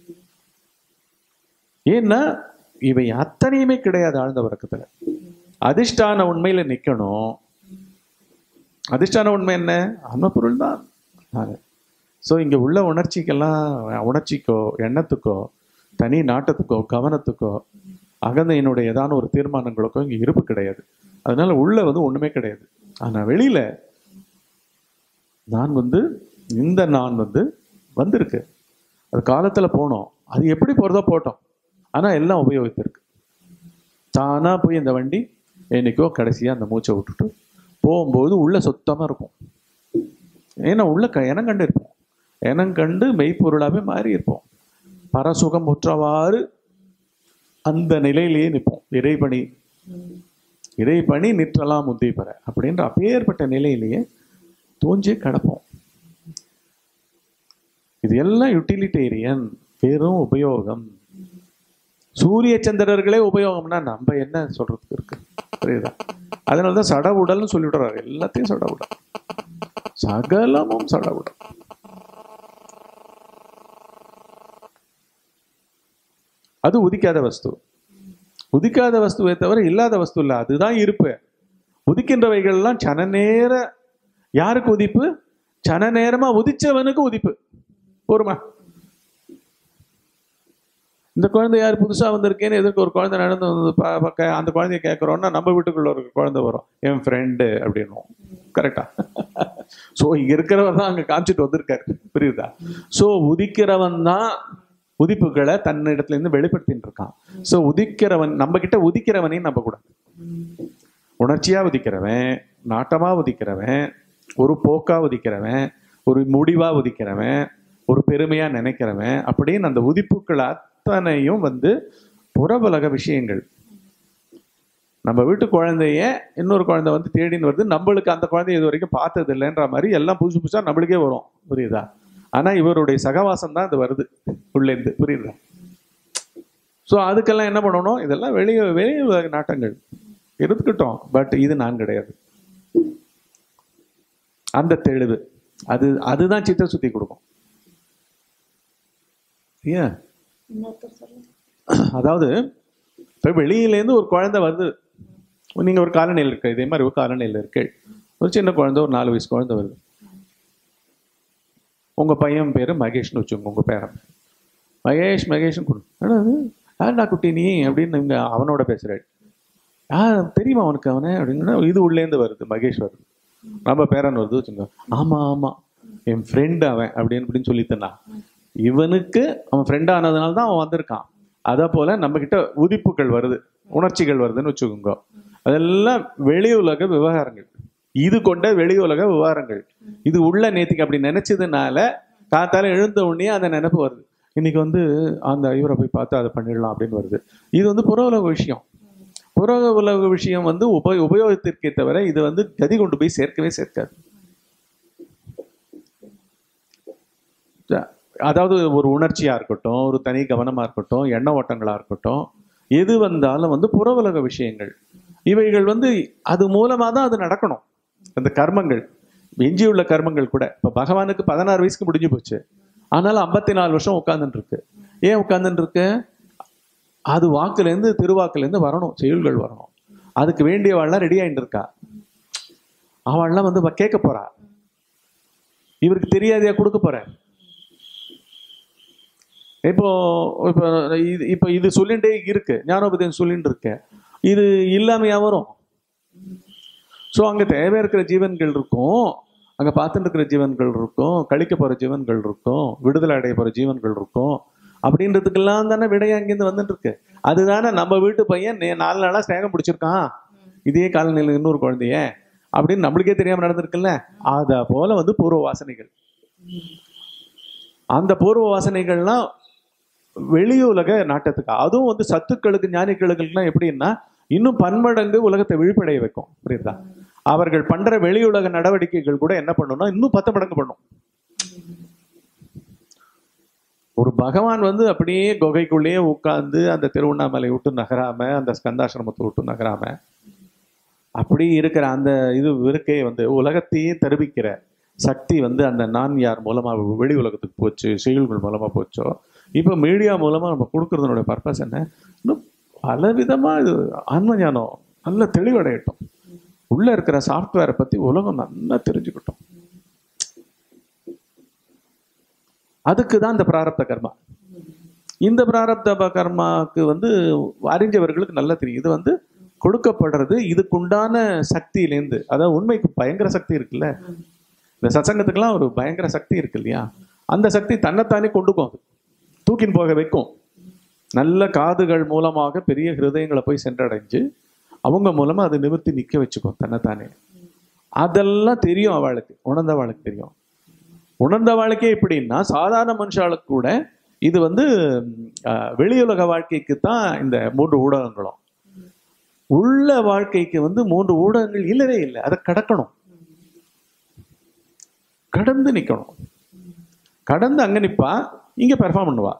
ஏன்னா இவை அத்தனையுமே கிடையாது ஆழ்ந்த உறக்கத்துல அதிஷ்டான உண்மையில நிக்கணும் அதிஷ்டான உண்மை என்ன ஆன்ம பொருள் தான் ஸோ இங்க உள்ள உணர்ச்சிக்கெல்லாம் உணர்ச்சிக்கோ எண்ணத்துக்கோ தனி நாட்டத்துக்கோ கவனத்துக்கோ அகந்தையினுடைய ஏதான ஒரு தீர்மானங்களுக்கோ இங்க இருப்பு கிடையாது அதனால உள்ள வந்து ஒண்ணுமே கிடையாது ஆனா வெளியில நான் வந்து இந்த நான் வந்து வந்திருக்கு அது காலத்துல போனோம் அது எப்படி போறதோ போட்டோம் ஆனா எல்லாம் உபயோகித்திருக்கு தானா போய் இந்த வண்டி என்னைக்கோ கடைசியா அந்த மூச்சை விட்டுட்டு போகும்போது உள்ள சுத்தமா இருக்கும் ஏன்னா உள்ள க இனம் கண்டு இருப்போம் இனம் கண்டு மெய்ப்பொருளாவே மாறி இருப்போம் பரசுகம் முற்றவாறு அந்த நிலையிலேயே நிற்போம் இறைபணி இறைபணி நிற்றலாம் முத்தி பெற அப்படின்ற அப்பேற்பட்ட நிலையிலேயே தோஞ்சே கிடப்போம் இது எல்லாம் யூட்டிலிட்டேரியன் வெறும் உபயோகம் சூரிய சந்திரர்களே உபயோகம்னா நம்ம என்ன சொல்றதுக்கு இருக்கு புரியுதா அதனால தான் சட உடல்னு சொல்லிவிடுறாரு எல்லாத்தையும் சட உடல் சகலமும் சட உடல் அது உதிக்காத வஸ்து உதிக்காத வஸ்துவை தவிர இல்லாத வஸ்து இல்லை அதுதான் இருப்பு உதிக்கின்றவைகள்லாம் சன நேர யாருக்கு உதிப்பு சன நேரமா உதிச்சவனுக்கு உதிப்பு போருமா இந்த குழந்தை யார் புதுசா வந்திருக்கேன்னு எதுக்கு ஒரு குழந்தை நடந்து வந்து ப- பக்க அந்த குழந்தைய கேட்குறோன்னா நம்ம வீட்டுக்குள்ள ஒரு குழந்தை வரும் என் ஃப்ரெண்டு அப்படின்னும் கரெக்டா ஸோ இங்க இருக்கிறவர் தான் அங்க காமிச்சிட்டு வந்திருக்காரு புரியுதா ஸோ உதிக்கிறவன் தான் உதிப்புகளை தன்னிடத்துல இருந்து வெளிப்படுத்திட்டு இருக்கான் ஸோ உதிக்கிறவன் நம்ம கிட்ட உதிக்கிறவனையும் நம்ப கூடாது உணர்ச்சியா உதிக்கிறவன் நாட்டமா உதிக்கிறவன் ஒரு போக்கா உதிக்கிறவன் ஒரு முடிவா உதிக்கிறவன் ஒரு பெருமையா நினைக்கிறவன் அப்படின்னு அந்த உதிப்புகள் அத்தனையும் வந்து புறவுலக விஷயங்கள் நம்ம வீட்டு குழந்தைய இன்னொரு குழந்தை வந்து தேடின்னு வருது நம்மளுக்கு அந்த குழந்தைய இது வரைக்கும் பார்த்தது இல்லைன்ற மாதிரி எல்லாம் புதுசு புதுசா நம்மளுக்கே வரும் புரியுதா ஆனா இவருடைய சகவாசம் தான் இது வருது உள்ளேருந்து புரியுதா ஸோ அதுக்கெல்லாம் என்ன பண்ணணும் இதெல்லாம் வெளியே வெளியே உலக நாட்டங்கள் இருக்கட்டும் பட் இது நான் கிடையாது அந்த தெளிவு அது அதுதான் சித்த சுத்தி கொடுக்கும் ஏன் இன்னொருத்தர் சொல்லுங்க அதாவது இப்போ வெளியிலேருந்து ஒரு குழந்தை வருது நீங்கள் ஒரு காலனியில் இருக்க இதே மாதிரி ஒரு காலனியில் இருக்கு ஒரு சின்ன குழந்தை ஒரு நாலு வயசு குழந்தை வருது உங்கள் பையன் பேர் மகேஷ்னு வச்சுக்கோங்க உங்கள் பேரன் மகேஷ் மகேஷ்னு கொடு என்னது யாருடா குட்டி நீ அப்படின்னு இங்க அவனோட பேசுகிறாள் ஆ தெரியுமா அவனுக்கு அவனே அப்படின்னா இது உள்ளேருந்து வருது மகேஷ் வருது நம்ம பேரன் வருது வச்சுங்க ஆமாம் ஆமாம் என் ஃப்ரெண்டு அவன் அப்படின்னு அப்படின்னு சொல்லித்தனா இவனுக்கு அவன் ஃப்ரெண்ட் ஆனதுனால தான் அவன் வந்திருக்கான் அதே போல நம்ம கிட்ட உதிப்புகள் வருது உணர்ச்சிகள் வருதுன்னு வச்சுக்கோங்க அதெல்லாம் வெளி உலக விவகாரங்கள் இது கொண்ட வெளி உலக விவகாரங்கள் இது உள்ள நேத்திக்கு அப்படி நினைச்சதுனால காத்தால எழுந்த உடனே அந்த நினைப்பு வருது இன்னைக்கு வந்து அந்த இவரை போய் பார்த்து அதை பண்ணிடலாம் அப்படின்னு வருது இது வந்து புற உலக விஷயம் புற உலக விஷயம் வந்து உப உபயோகத்திற்கே தவிர இது வந்து கதி கொண்டு போய் சேர்க்கவே சேர்க்காது அதாவது ஒரு உணர்ச்சியா இருக்கட்டும் ஒரு தனி கவனமா இருக்கட்டும் எண்ண ஓட்டங்களா இருக்கட்டும் எது வந்தாலும் வந்து புற உலக விஷயங்கள் இவைகள் வந்து அது மூலமா தான் அது நடக்கணும் அந்த கர்மங்கள் எஞ்சியுள்ள கர்மங்கள் கூட இப்ப பகவானுக்கு பதினாறு வயசுக்கு முடிஞ்சு போச்சு ஆனாலும் ஐம்பத்தி நாலு வருஷம் உட்கார்ந்துட்டு இருக்கு ஏன் உட்கார்ந்துட்டு இருக்கு அது வாக்குலேருந்து திருவாக்குலேருந்து வரணும் செயல்கள் வரணும் அதுக்கு வேண்டியவாள்லாம் ரெடி ஆயிட்டு இருக்கா அவள்லாம் வந்து கேட்க போறா இவருக்கு தெரியாதையா கொடுக்க போற இப்போ இப்போ இது இப்போ இது சொல்லிட்டே இருக்கு ஞானோபதயம் சொல்லிட்டு இருக்கு இது இல்லாமையா வரும் ஸோ அங்க தேவை இருக்கிற ஜீவன்கள் இருக்கும் அங்க பார்த்துட்டு இருக்கிற ஜீவன்கள் இருக்கும் கழிக்க போற ஜீவன்கள் இருக்கும் விடுதலை அடைய போற ஜீவன்கள் இருக்கும் அப்படின்றதுக்கெல்லாம் தானே விடை அங்கேருந்து வந்துட்டு இருக்கு அதுதானே நம்ம வீட்டு பையன் நே- நாலு நாளா ஸ்நேகம் பிடிச்சிருக்கான் இதே காலநிலையில் இன்னொரு குழந்தைய அப்படின்னு நம்மளுக்கே தெரியாம நடந்திருக்குல்ல அத போல வந்து பூர்வ வாசனைகள் அந்த பூர்வ வாசனைகள்லாம் வெளியுலக நாட்டத்துக்கு அதுவும் வந்து சத்துக்களுக்கு ஞானிகளுக்குலாம் எப்படின்னா இன்னும் பன்மடங்கு உலகத்தை விழிப்படைய வைக்கும் புரியுதா அவர்கள் பண்ற வெளியுலக நடவடிக்கைகள் கூட என்ன பண்ணும்னா இன்னும் பத்து மடங்கு பண்ணும் ஒரு பகவான் வந்து அப்படியே குகைக்குள்ளேயே உட்கார்ந்து அந்த திருவண்ணாமலை விட்டு நகராம அந்த ஸ்கந்தாசிரமத்தை விட்டு நகராம அப்படி இருக்கிற அந்த இது இருக்கே வந்து உலகத்தையே தருவிக்கிற சக்தி வந்து அந்த நான் யார் மூலமா வெளி உலகத்துக்கு போச்சு செயல்கள் மூலமா போச்சோ இப்போ மீடியா மூலமா நம்ம கொடுக்கறதுனுடைய பர்பஸ் என்ன இன்னும் பலவிதமா இது ஆன்ம ஞானம் நல்ல தெளிவடையட்டும் உள்ள இருக்கிற சாஃப்ட்வேரை பத்தி உலகம் நல்லா தெரிஞ்சுக்கிட்டோம் அதுக்கு தான் இந்த பிராரப்த கர்மா இந்த பிராரப்த ப- கர்மாவுக்கு வந்து அறிஞ்சவர்களுக்கு நல்லா தெரியும் இது வந்து கொடுக்கப்படுறது இதுக்குண்டான சக்தியிலேருந்து அதாவது உண்மைக்கு பயங்கர சக்தி இருக்குல்ல இந்த சத்சங்கத்துக்கெல்லாம் ஒரு பயங்கர சக்தி இருக்கு இல்லையா அந்த சக்தி தன்னைத்தானே கொண்டுக்கும் அது தூக்கின் போக வைக்கும் நல்ல காதுகள் மூலமாக பெரிய ஹிருதயங்களை போய் சென்றடைஞ்சு அவங்க மூலமா அது நிமிர்த்தி நிக்க வச்சுக்கும் தன்னைத்தானே அதெல்லாம் தெரியும் அவளுக்கு உணர்ந்தவாளுக்கு தெரியும் உணர்ந்தவாளுக்கே எப்படின்னா சாதாரண மனுஷாளுக்கு கூட இது வந்து அஹ், வெளியுலக வாழ்க்கைக்கு தான் இந்த மூன்று ஊடகங்களும் உள்ள வாழ்க்கைக்கு வந்து மூன்று ஊடகங்கள் இல்லவே இல்லை அதை கடக்கணும் கடந்து நிக்கணும் கடந்து அங்க நிப்பா இங்க பெர்ஃபார்ம் பண்ணுவா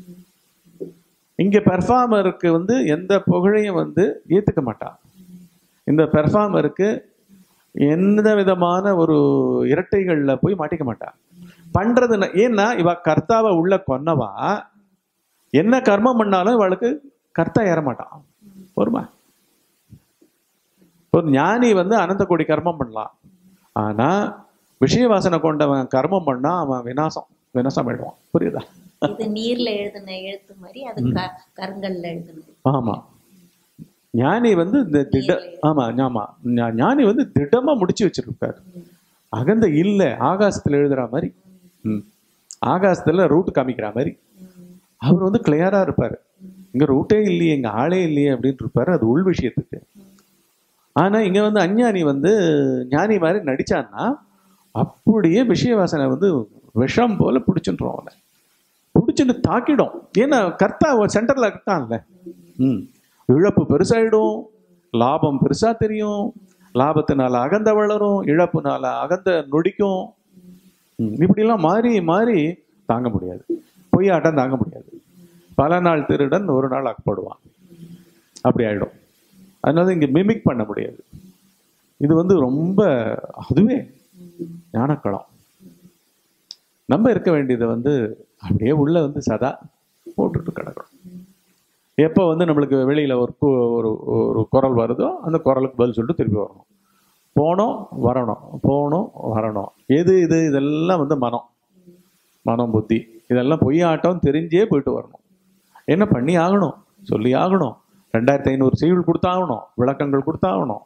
இங்க பெர்ஃபார்மருக்கு வந்து எந்த புகழையும் வந்து ஏத்துக்க மாட்டா இந்த பெர்ஃபார்மருக்கு எந்த விதமான ஒரு இரட்டைகள்ல போய் மாட்டிக்க மாட்டா பண்றது ந- ஏன்னா இவ கர்த்தாவை உள்ள கொன்னவா என்ன கர்மம் பண்ணாலும் இவளுக்கு கர்த்தா ஏற மாட்டான் பொறுமா இப்போ ஞானி வந்து அனந்த கோடி கர்மம் பண்ணலாம் ஆனா விஷய வாசனை கொண்டவன் கர்மம் பண்ணா அவன் விநாசம் விநாசம் ஆயிடுவான் புரியுதா இது நீர்ல எழுதின எழுத்து மாதிரி அது க- கருங்கல்ல எழுதுனது ஆமா ஞானி வந்து இந்த திட ஆமா ஆமா ஞா- ஞானி வந்து திடமா முடிச்சு வச்சிருக்காரு அகந்த இல்ல ஆகாசத்துல எழுதுற மாதிரி ம். ஆகாசத்துல ரூட் காமிக்கிற மாதிரி அவர் வந்து கிளியரா இருப்பாரு இங்க ரூட்டே இல்லையே இங்க ஆளே இல்லையே அப்படின்னு இருப்பாரு அது உள் விஷயத்துக்கு ஆனா இங்க வந்து அஞ்ஞானி வந்து ஞானி மாதிரி நடிச்சான்னா அப்படியே விஷய வாசனை வந்து விஷம் போல பிடிச்சுன்றோம் அவனை பிடிச்சிட்டு தாக்கிடும் ஏன்னா கர்த்தா சென்டர்ல இருக்கான்ல ம் இழப்பு பெருசாயிடும் லாபம் பெருசா தெரியும் லாபத்தினால அகந்த வளரும் இழப்புனால அகந்த நொடிக்கும் ம், இப்படிலாம் மாறி மாறி தாங்க முடியாது பொய்யாட்டம் தாங்க முடியாது பல நாள் திருடன் ஒரு நாள் அகப்படுவான் அப்படி ஆயிடும் அதனால இங்க மிமிக் பண்ண முடியாது இது வந்து ரொம்ப அதுவே ஞானக்களம் நம்ம இருக்க வேண்டியது வந்து அப்படியே உள்ள வந்து சதா போட்டுட்டு கிடக்கணும் எப்போ வந்து நம்மளுக்கு வெளியில ஒரு கு- ஒரு ஒரு குரல் வருதோ அந்த குரலுக்கு பதில் சொல்லிட்டு திருப்பி வரணும் போனோம் வரணும் போகணும் வரணும் எது இது இதெல்லாம் வந்து மனம் மனம் புத்தி இதெல்லாம் பொய்யாட்டம் தெரிஞ்சே போயிட்டு வரணும் என்ன பண்ணி ஆகணும் சொல்லி ஆகணும் ரெண்டாயிரத்தி ஐநூறு செய்யுள் கொடுத்தாகணும் விளக்கங்கள் கொடுத்தாகணும்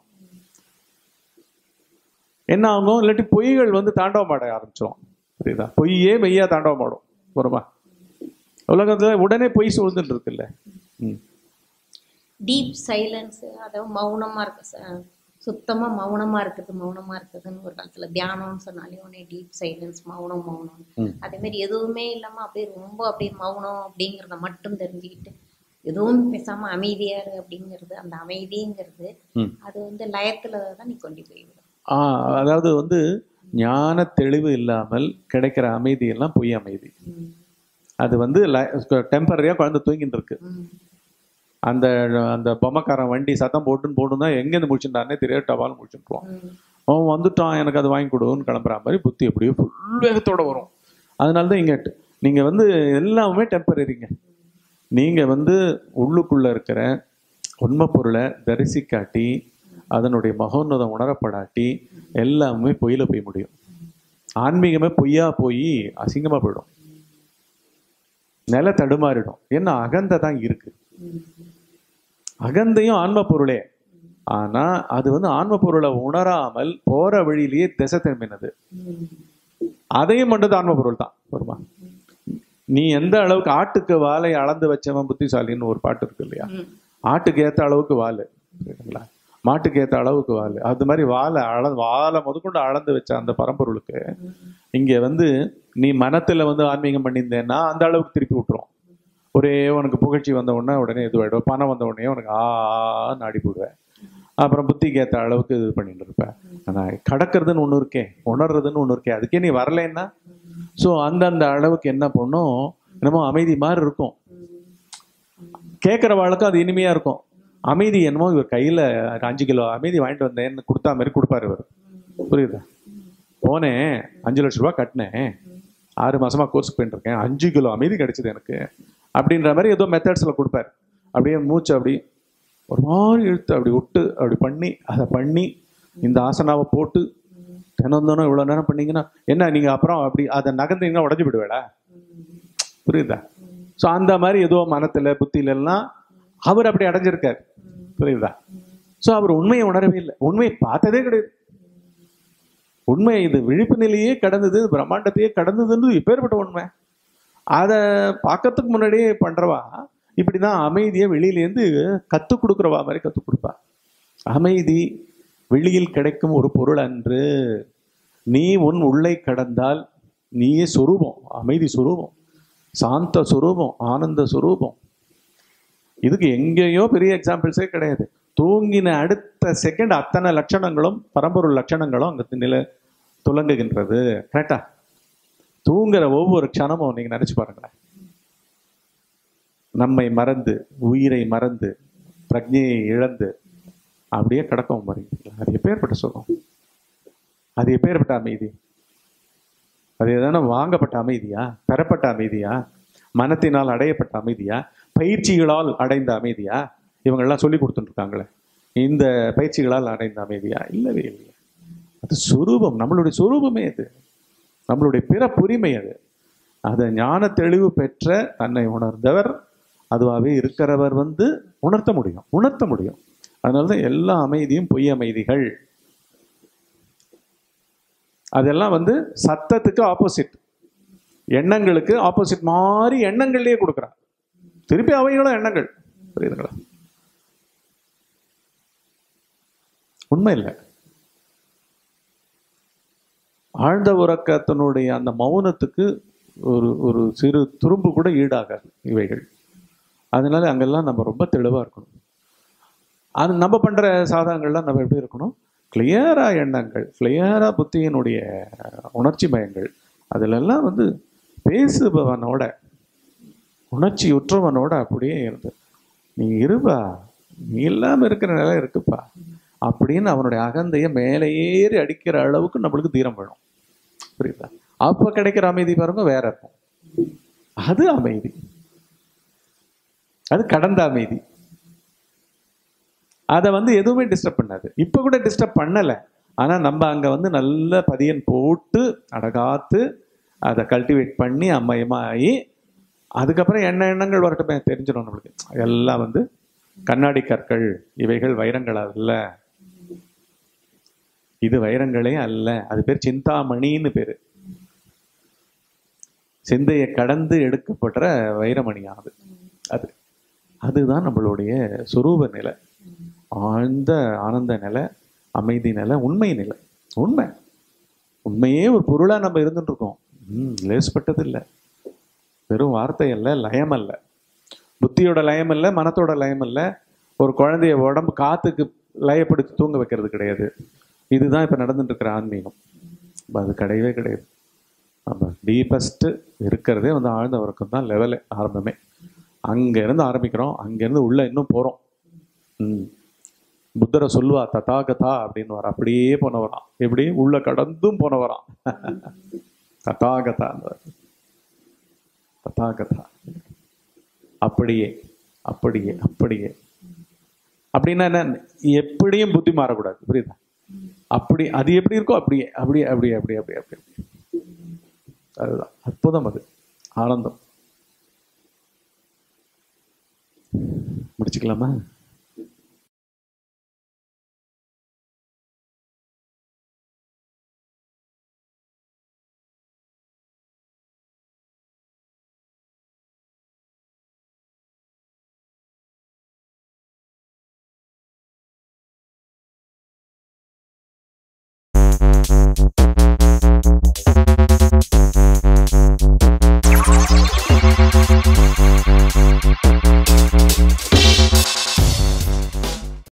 என்ன ஆகும் இல்லாட்டி பொய்கள் வந்து தாண்டவம் ஆட ஆரம்பிச்சிடும் புரியுதா பொய்யே மெய்யா தாண்டவம் ஆடும் வருமா உலகத்துல உடனே பொய் சூழ்ந்துட்டு இருக்குல்ல ம் டீப் சைலன்ஸ் அதாவது மௌனமா இருக்கு ச- சுத்தமா மௌனமா இருக்குது மௌனமா இருக்குதுன்னு ஒரு காலத்துல தியானம்னு சொன்னாலே உடனே டீப் சைலன்ஸ் மௌனம் மௌனம் ம். அதே மாதிரி எதுவுமே இல்லாம அப்படியே ரொம்ப அப்படியே மௌனம் அப்படிங்கிறத மட்டும் தெரிஞ்சுக்கிட்டு எதுவும் பேசாம அமைதியா இரு அப்படிங்கிறது அந்த அமைதிங்கிறது ம். அது வந்து லயத்துல தான் நீ கொண்டு போய் விடும் ஆ அதாவது வந்து ஞான தெளிவு இல்லாமல் கிடைக்கிற அமைதி எல்லாம் பொய் அமைதி ம். அது வந்து டெம்பரரியா குழந்தை தூங்கிட்டு இருக்கு ம். அந்த அந்த பொம்மைக்காரன் வண்டி சத்தம் போட்டுன்னு போட்டுன்னு தான் எங்கேருந்து முடிச்சுட்டானே தெரியாது டவால் முடிச்சுட்டுருவான் ம். அவன் வந்துட்டான் எனக்கு அது வாங்கி கொடுன்னு கிளம்புற மாதிரி புத்தி அப்படியே ஃபுல் வேகத்தோட வரும் அதனால தான் இங்கே நீங்கள் வந்து எல்லாமே டெம்பரரிங்க நீங்கள் வந்து உள்ளுக்குள்ளே இருக்கிற உண்மை பொருளை தரிசி காட்டி அதனுடைய மகோன்னதம் உணரப்படாட்டி எல்லாமே பொய்யில போய் முடியும் ஆன்மீகமே பொய்யா போய் அசிங்கமா போயிடும் நில தடுமாறிடும் ஏன்னா அகந்தை தான் இருக்கு ம். அகந்தையும் ஆன்ம பொருளே ஆனா அது வந்து ஆன்ம பொருளை உணராமல் போற வழியிலேயே திசை திரும்பினது ம். அதையும் பண்றது ஆன்ம பொருள் தான் வருமா நீ எந்த அளவுக்கு ஆட்டுக்கு வாலை அளந்து வச்சவன் புத்திசாலின்னு ஒரு பாட்டு இருக்கு இல்லையா ம். ஆட்டுக்கு ஏத்த அளவுக்கு வால் சரிங்களா மாட்டுக்கு ஏத்த அளவுக்கு வால் அது மாதிரி வாலை அள வாலை முதற்கொண்டு அளந்து வச்ச அந்த பரம்பொருளுக்கு இங்க வந்து நீ மனத்துல வந்து ஆன்மீகம் பண்ணியிருந்தேன்னா அந்த அளவுக்கு திருப்பி விட்டுரும் ஒரே உனக்கு புகழ்ச்சி வந்த உடனே உடனே இதுவாயிடும் பணம் வந்த உடனே உனக்கு ஆன்னு ஆடி போடுவேன் அப்புறம் புத்திக்கு ஏற்ற அளவுக்கு இது பண்ணிட்டு இருப்ப ஆனா கடக்கிறதுன்னு ஒண்ணு இருக்கே உணர்றதுன்னு ஒண்ணு இருக்கே அதுக்கே நீ வரலைன்னா ஸோ அந்தந்த அளவுக்கு என்ன பண்ணும் என்னமோ அமைதி மாதிரி இருக்கும் கேட்குற வாழ்க்கும் அது இனிமையா இருக்கும் அமைதி என்னமோ இவர் கையில அஞ்சு கிலோ அமைதி வாங்கிட்டு வந்தேன்னு கொடுத்தா மாதிரி கொடுப்பாரு இவர் புரியுதா போனேன் அஞ்சு லட்ச ரூபா கட்டினேன் ஆறு மாசமா கோர்ஸ் போயிட்டு இருக்கேன் அஞ்சு கிலோ அமைதி கிடைச்சது எனக்கு அப்படின்ற மாதிரி ஏதோ மெத்தட்ஸ்ல கொடுப்பாரு அப்படியே மூச்சு அப்படி ஒரு மாதிரி இழுத்து அப்படி விட்டு அப்படி பண்ணி அதை பண்ணி இந்த ஆசனாவை போட்டு தினம் தினம் இவ்வளோ நேரம் பண்ணீங்கன்னா என்ன நீங்க அப்புறம் அப்படி அதை நகர்ந்தீங்கன்னா உடஞ்சு விடுவேடா புரியுதா ஸோ அந்த மாதிரி ஏதோ மனத்துல புத்தியில எல்லாம் அவர் அப்படி அடைஞ்சிருக்காரு புரியுதா ஸோ அவர் உண்மையை உணரவே இல்லை உண்மையை பார்த்ததே கிடையாது உண்மை இது விழிப்பு நிலையே கடந்தது பிரம்மாண்டத்தையே கடந்ததுன்னு எப்பேற்பட்ட உண்மை அதை பார்க்கறதுக்கு முன்னாடியே பண்றவா இப்படிதான் அமைதியை வெளியிலேருந்து கற்றுக் கொடுக்குறவா மாதிரி கற்றுக் கொடுப்பா அமைதி வெளியில் கிடைக்கும் ஒரு பொருள் அன்று நீ உன் உள்ளே கடந்தால் நீயே சொரூபம் அமைதி சொரூபம் சாந்த சொரூபம் ஆனந்த சொரூபம் இதுக்கு எங்கேயோ பெரிய எக்ஸாம்பிள்ஸே கிடையாது தூங்கின அடுத்த செகண்ட் அத்தனை லட்சணங்களும் பரம்பொருள் லட்சணங்களும் அங்க நில துலங்குகின்றது கரெக்டா தூங்குற ஒவ்வொரு க்ஷணமும் நீங்க நினைச்சு பாருங்களேன் நம்மை மறந்து உயிரை மறந்து பிரஜையை இழந்து அப்படியே கிடக்கும் மாதிரி அது எப்பேற்பட்ட சுகம் அது எப்பேற்பட்ட அமைதி அது எதனா வாங்கப்பட்ட அமைதியா பெறப்பட்ட அமைதியா மனத்தினால் அடையப்பட்ட அமைதியா பயிற்சிகளால் அடைந்த அமைதியா இவங்கெல்லாம் சொல்லி கொடுத்துட்டு இருக்காங்களே இந்த பயிற்சிகளால் அடைந்த அமைதியா இல்லவே இல்லையா அது சொரூபம் நம்மளுடைய சொரூபமே அது நம்மளுடைய பிறப்புரிமை அது அதை ஞான தெளிவு பெற்ற தன்னை உணர்ந்தவர் அதுவாகவே இருக்கிறவர் வந்து உணர்த்த முடியும் உணர்த்த முடியும் அதனால தான் எல்லா அமைதியும் பொய் அமைதிகள் அதெல்லாம் வந்து சத்தத்துக்கு ஆப்போசிட் எண்ணங்களுக்கு ஆப்போசிட் மாதிரி எண்ணங்கள்லயே கொடுக்குறான் திருப்பி அவைகளும் எண்ணங்கள் புரியுதுங்களா உண்மை இல்லை ஆழ்ந்த உறக்கத்தினுடைய அந்த மௌனத்துக்கு ஒரு ஒரு சிறு துரும்பு கூட ஈடாகாது இவைகள் அதனால அங்கெல்லாம் நம்ம ரொம்ப தெளிவா இருக்கணும் அது நம்ம பண்ற சாதகங்கள்லாம் நம்ம எப்படி இருக்கணும் கிளியரா எண்ணங்கள் கிளியரா புத்தியினுடைய உணர்ச்சி மயங்கள் அதிலெல்லாம் வந்து பேசுபவனோட உணர்ச்சி உற்றவனோட அப்படியே இருந்து நீ இருப்பா நீ இல்லாம இருக்கிற நிலை இருக்குப்பா அப்படின்னு அவனுடைய அகந்தைய மேலே ஏறி அடிக்கிற அளவுக்கு நம்மளுக்கு தீரம் வேணும் புரியுதா அப்ப கிடைக்கிற அமைதி பாருங்க வேற இருக்கும் அது அமைதி அது கடந்த அமைதி அதை வந்து எதுவுமே டிஸ்டர்ப் பண்ணாது இப்ப கூட டிஸ்டர்ப் பண்ணல ஆனா நம்ம அங்க வந்து நல்ல பதியன் போட்டு அடகாத்து அதை கல்டிவேட் பண்ணி அம்மயமாகி அதுக்கப்புறம் என்ன எண்ணங்கள் வரட்டுமே தெரிஞ்சிடும் நம்மளுக்கு எல்லாம் வந்து கண்ணாடி கற்கள் இவைகள் வைரங்கள் அல்ல இது வைரங்களே அல்ல அது பேர் சிந்தாமணின்னு பேரு சிந்தையை கடந்து எடுக்கப்படுற வைரமணியானது அது அதுதான் நம்மளுடைய சுரூப நிலை ஆழ்ந்த ஆனந்த நிலை அமைதி நிலை உண்மை நிலை உண்மை உண்மையே ஒரு பொருளா நம்ம இருந்துட்டு இருக்கோம் ம் லேஸ்பட்டது இல்லை வெறும் வார்த்தை அல்ல லயம் அல்ல புத்தியோட லயம் இல்லை மனத்தோட லயம் இல்லை ஒரு குழந்தைய உடம்பு காத்துக்கு லயப்படுத்தி தூங்க வைக்கிறது கிடையாது இதுதான் இப்ப நடந்துட்டு இருக்கிற ஆன்மீகம் அது கிடையவே கிடையாது நம்ம டீப்பஸ்ட் இருக்கிறதே வந்து ஆழ்ந்த உறக்கம் தான் லெவலே ஆரம்பமே அங்க இருந்து ஆரம்பிக்கிறோம் அங்க இருந்து உள்ள இன்னும் போறோம் ம் புத்தரை சொல்லுவா ததாகதா அப்படின்னு வர அப்படியே போனவராம் எப்படி உள்ள கடந்தும் போனவராம் ததாகதா ததாகதா அப்படியே அப்படியே அப்படியே அப்படின்னா என்ன எப்படியும் புத்தி மாறக்கூடாது புரியுதா அப்படி அது எப்படி இருக்கோ அப்படியே அப்படியே அப்படியே அப்படியே அப்படியே அப்படியே அதுதான் அற்புதம் அது ஆனந்தம் முடிச்சுக்கலாமா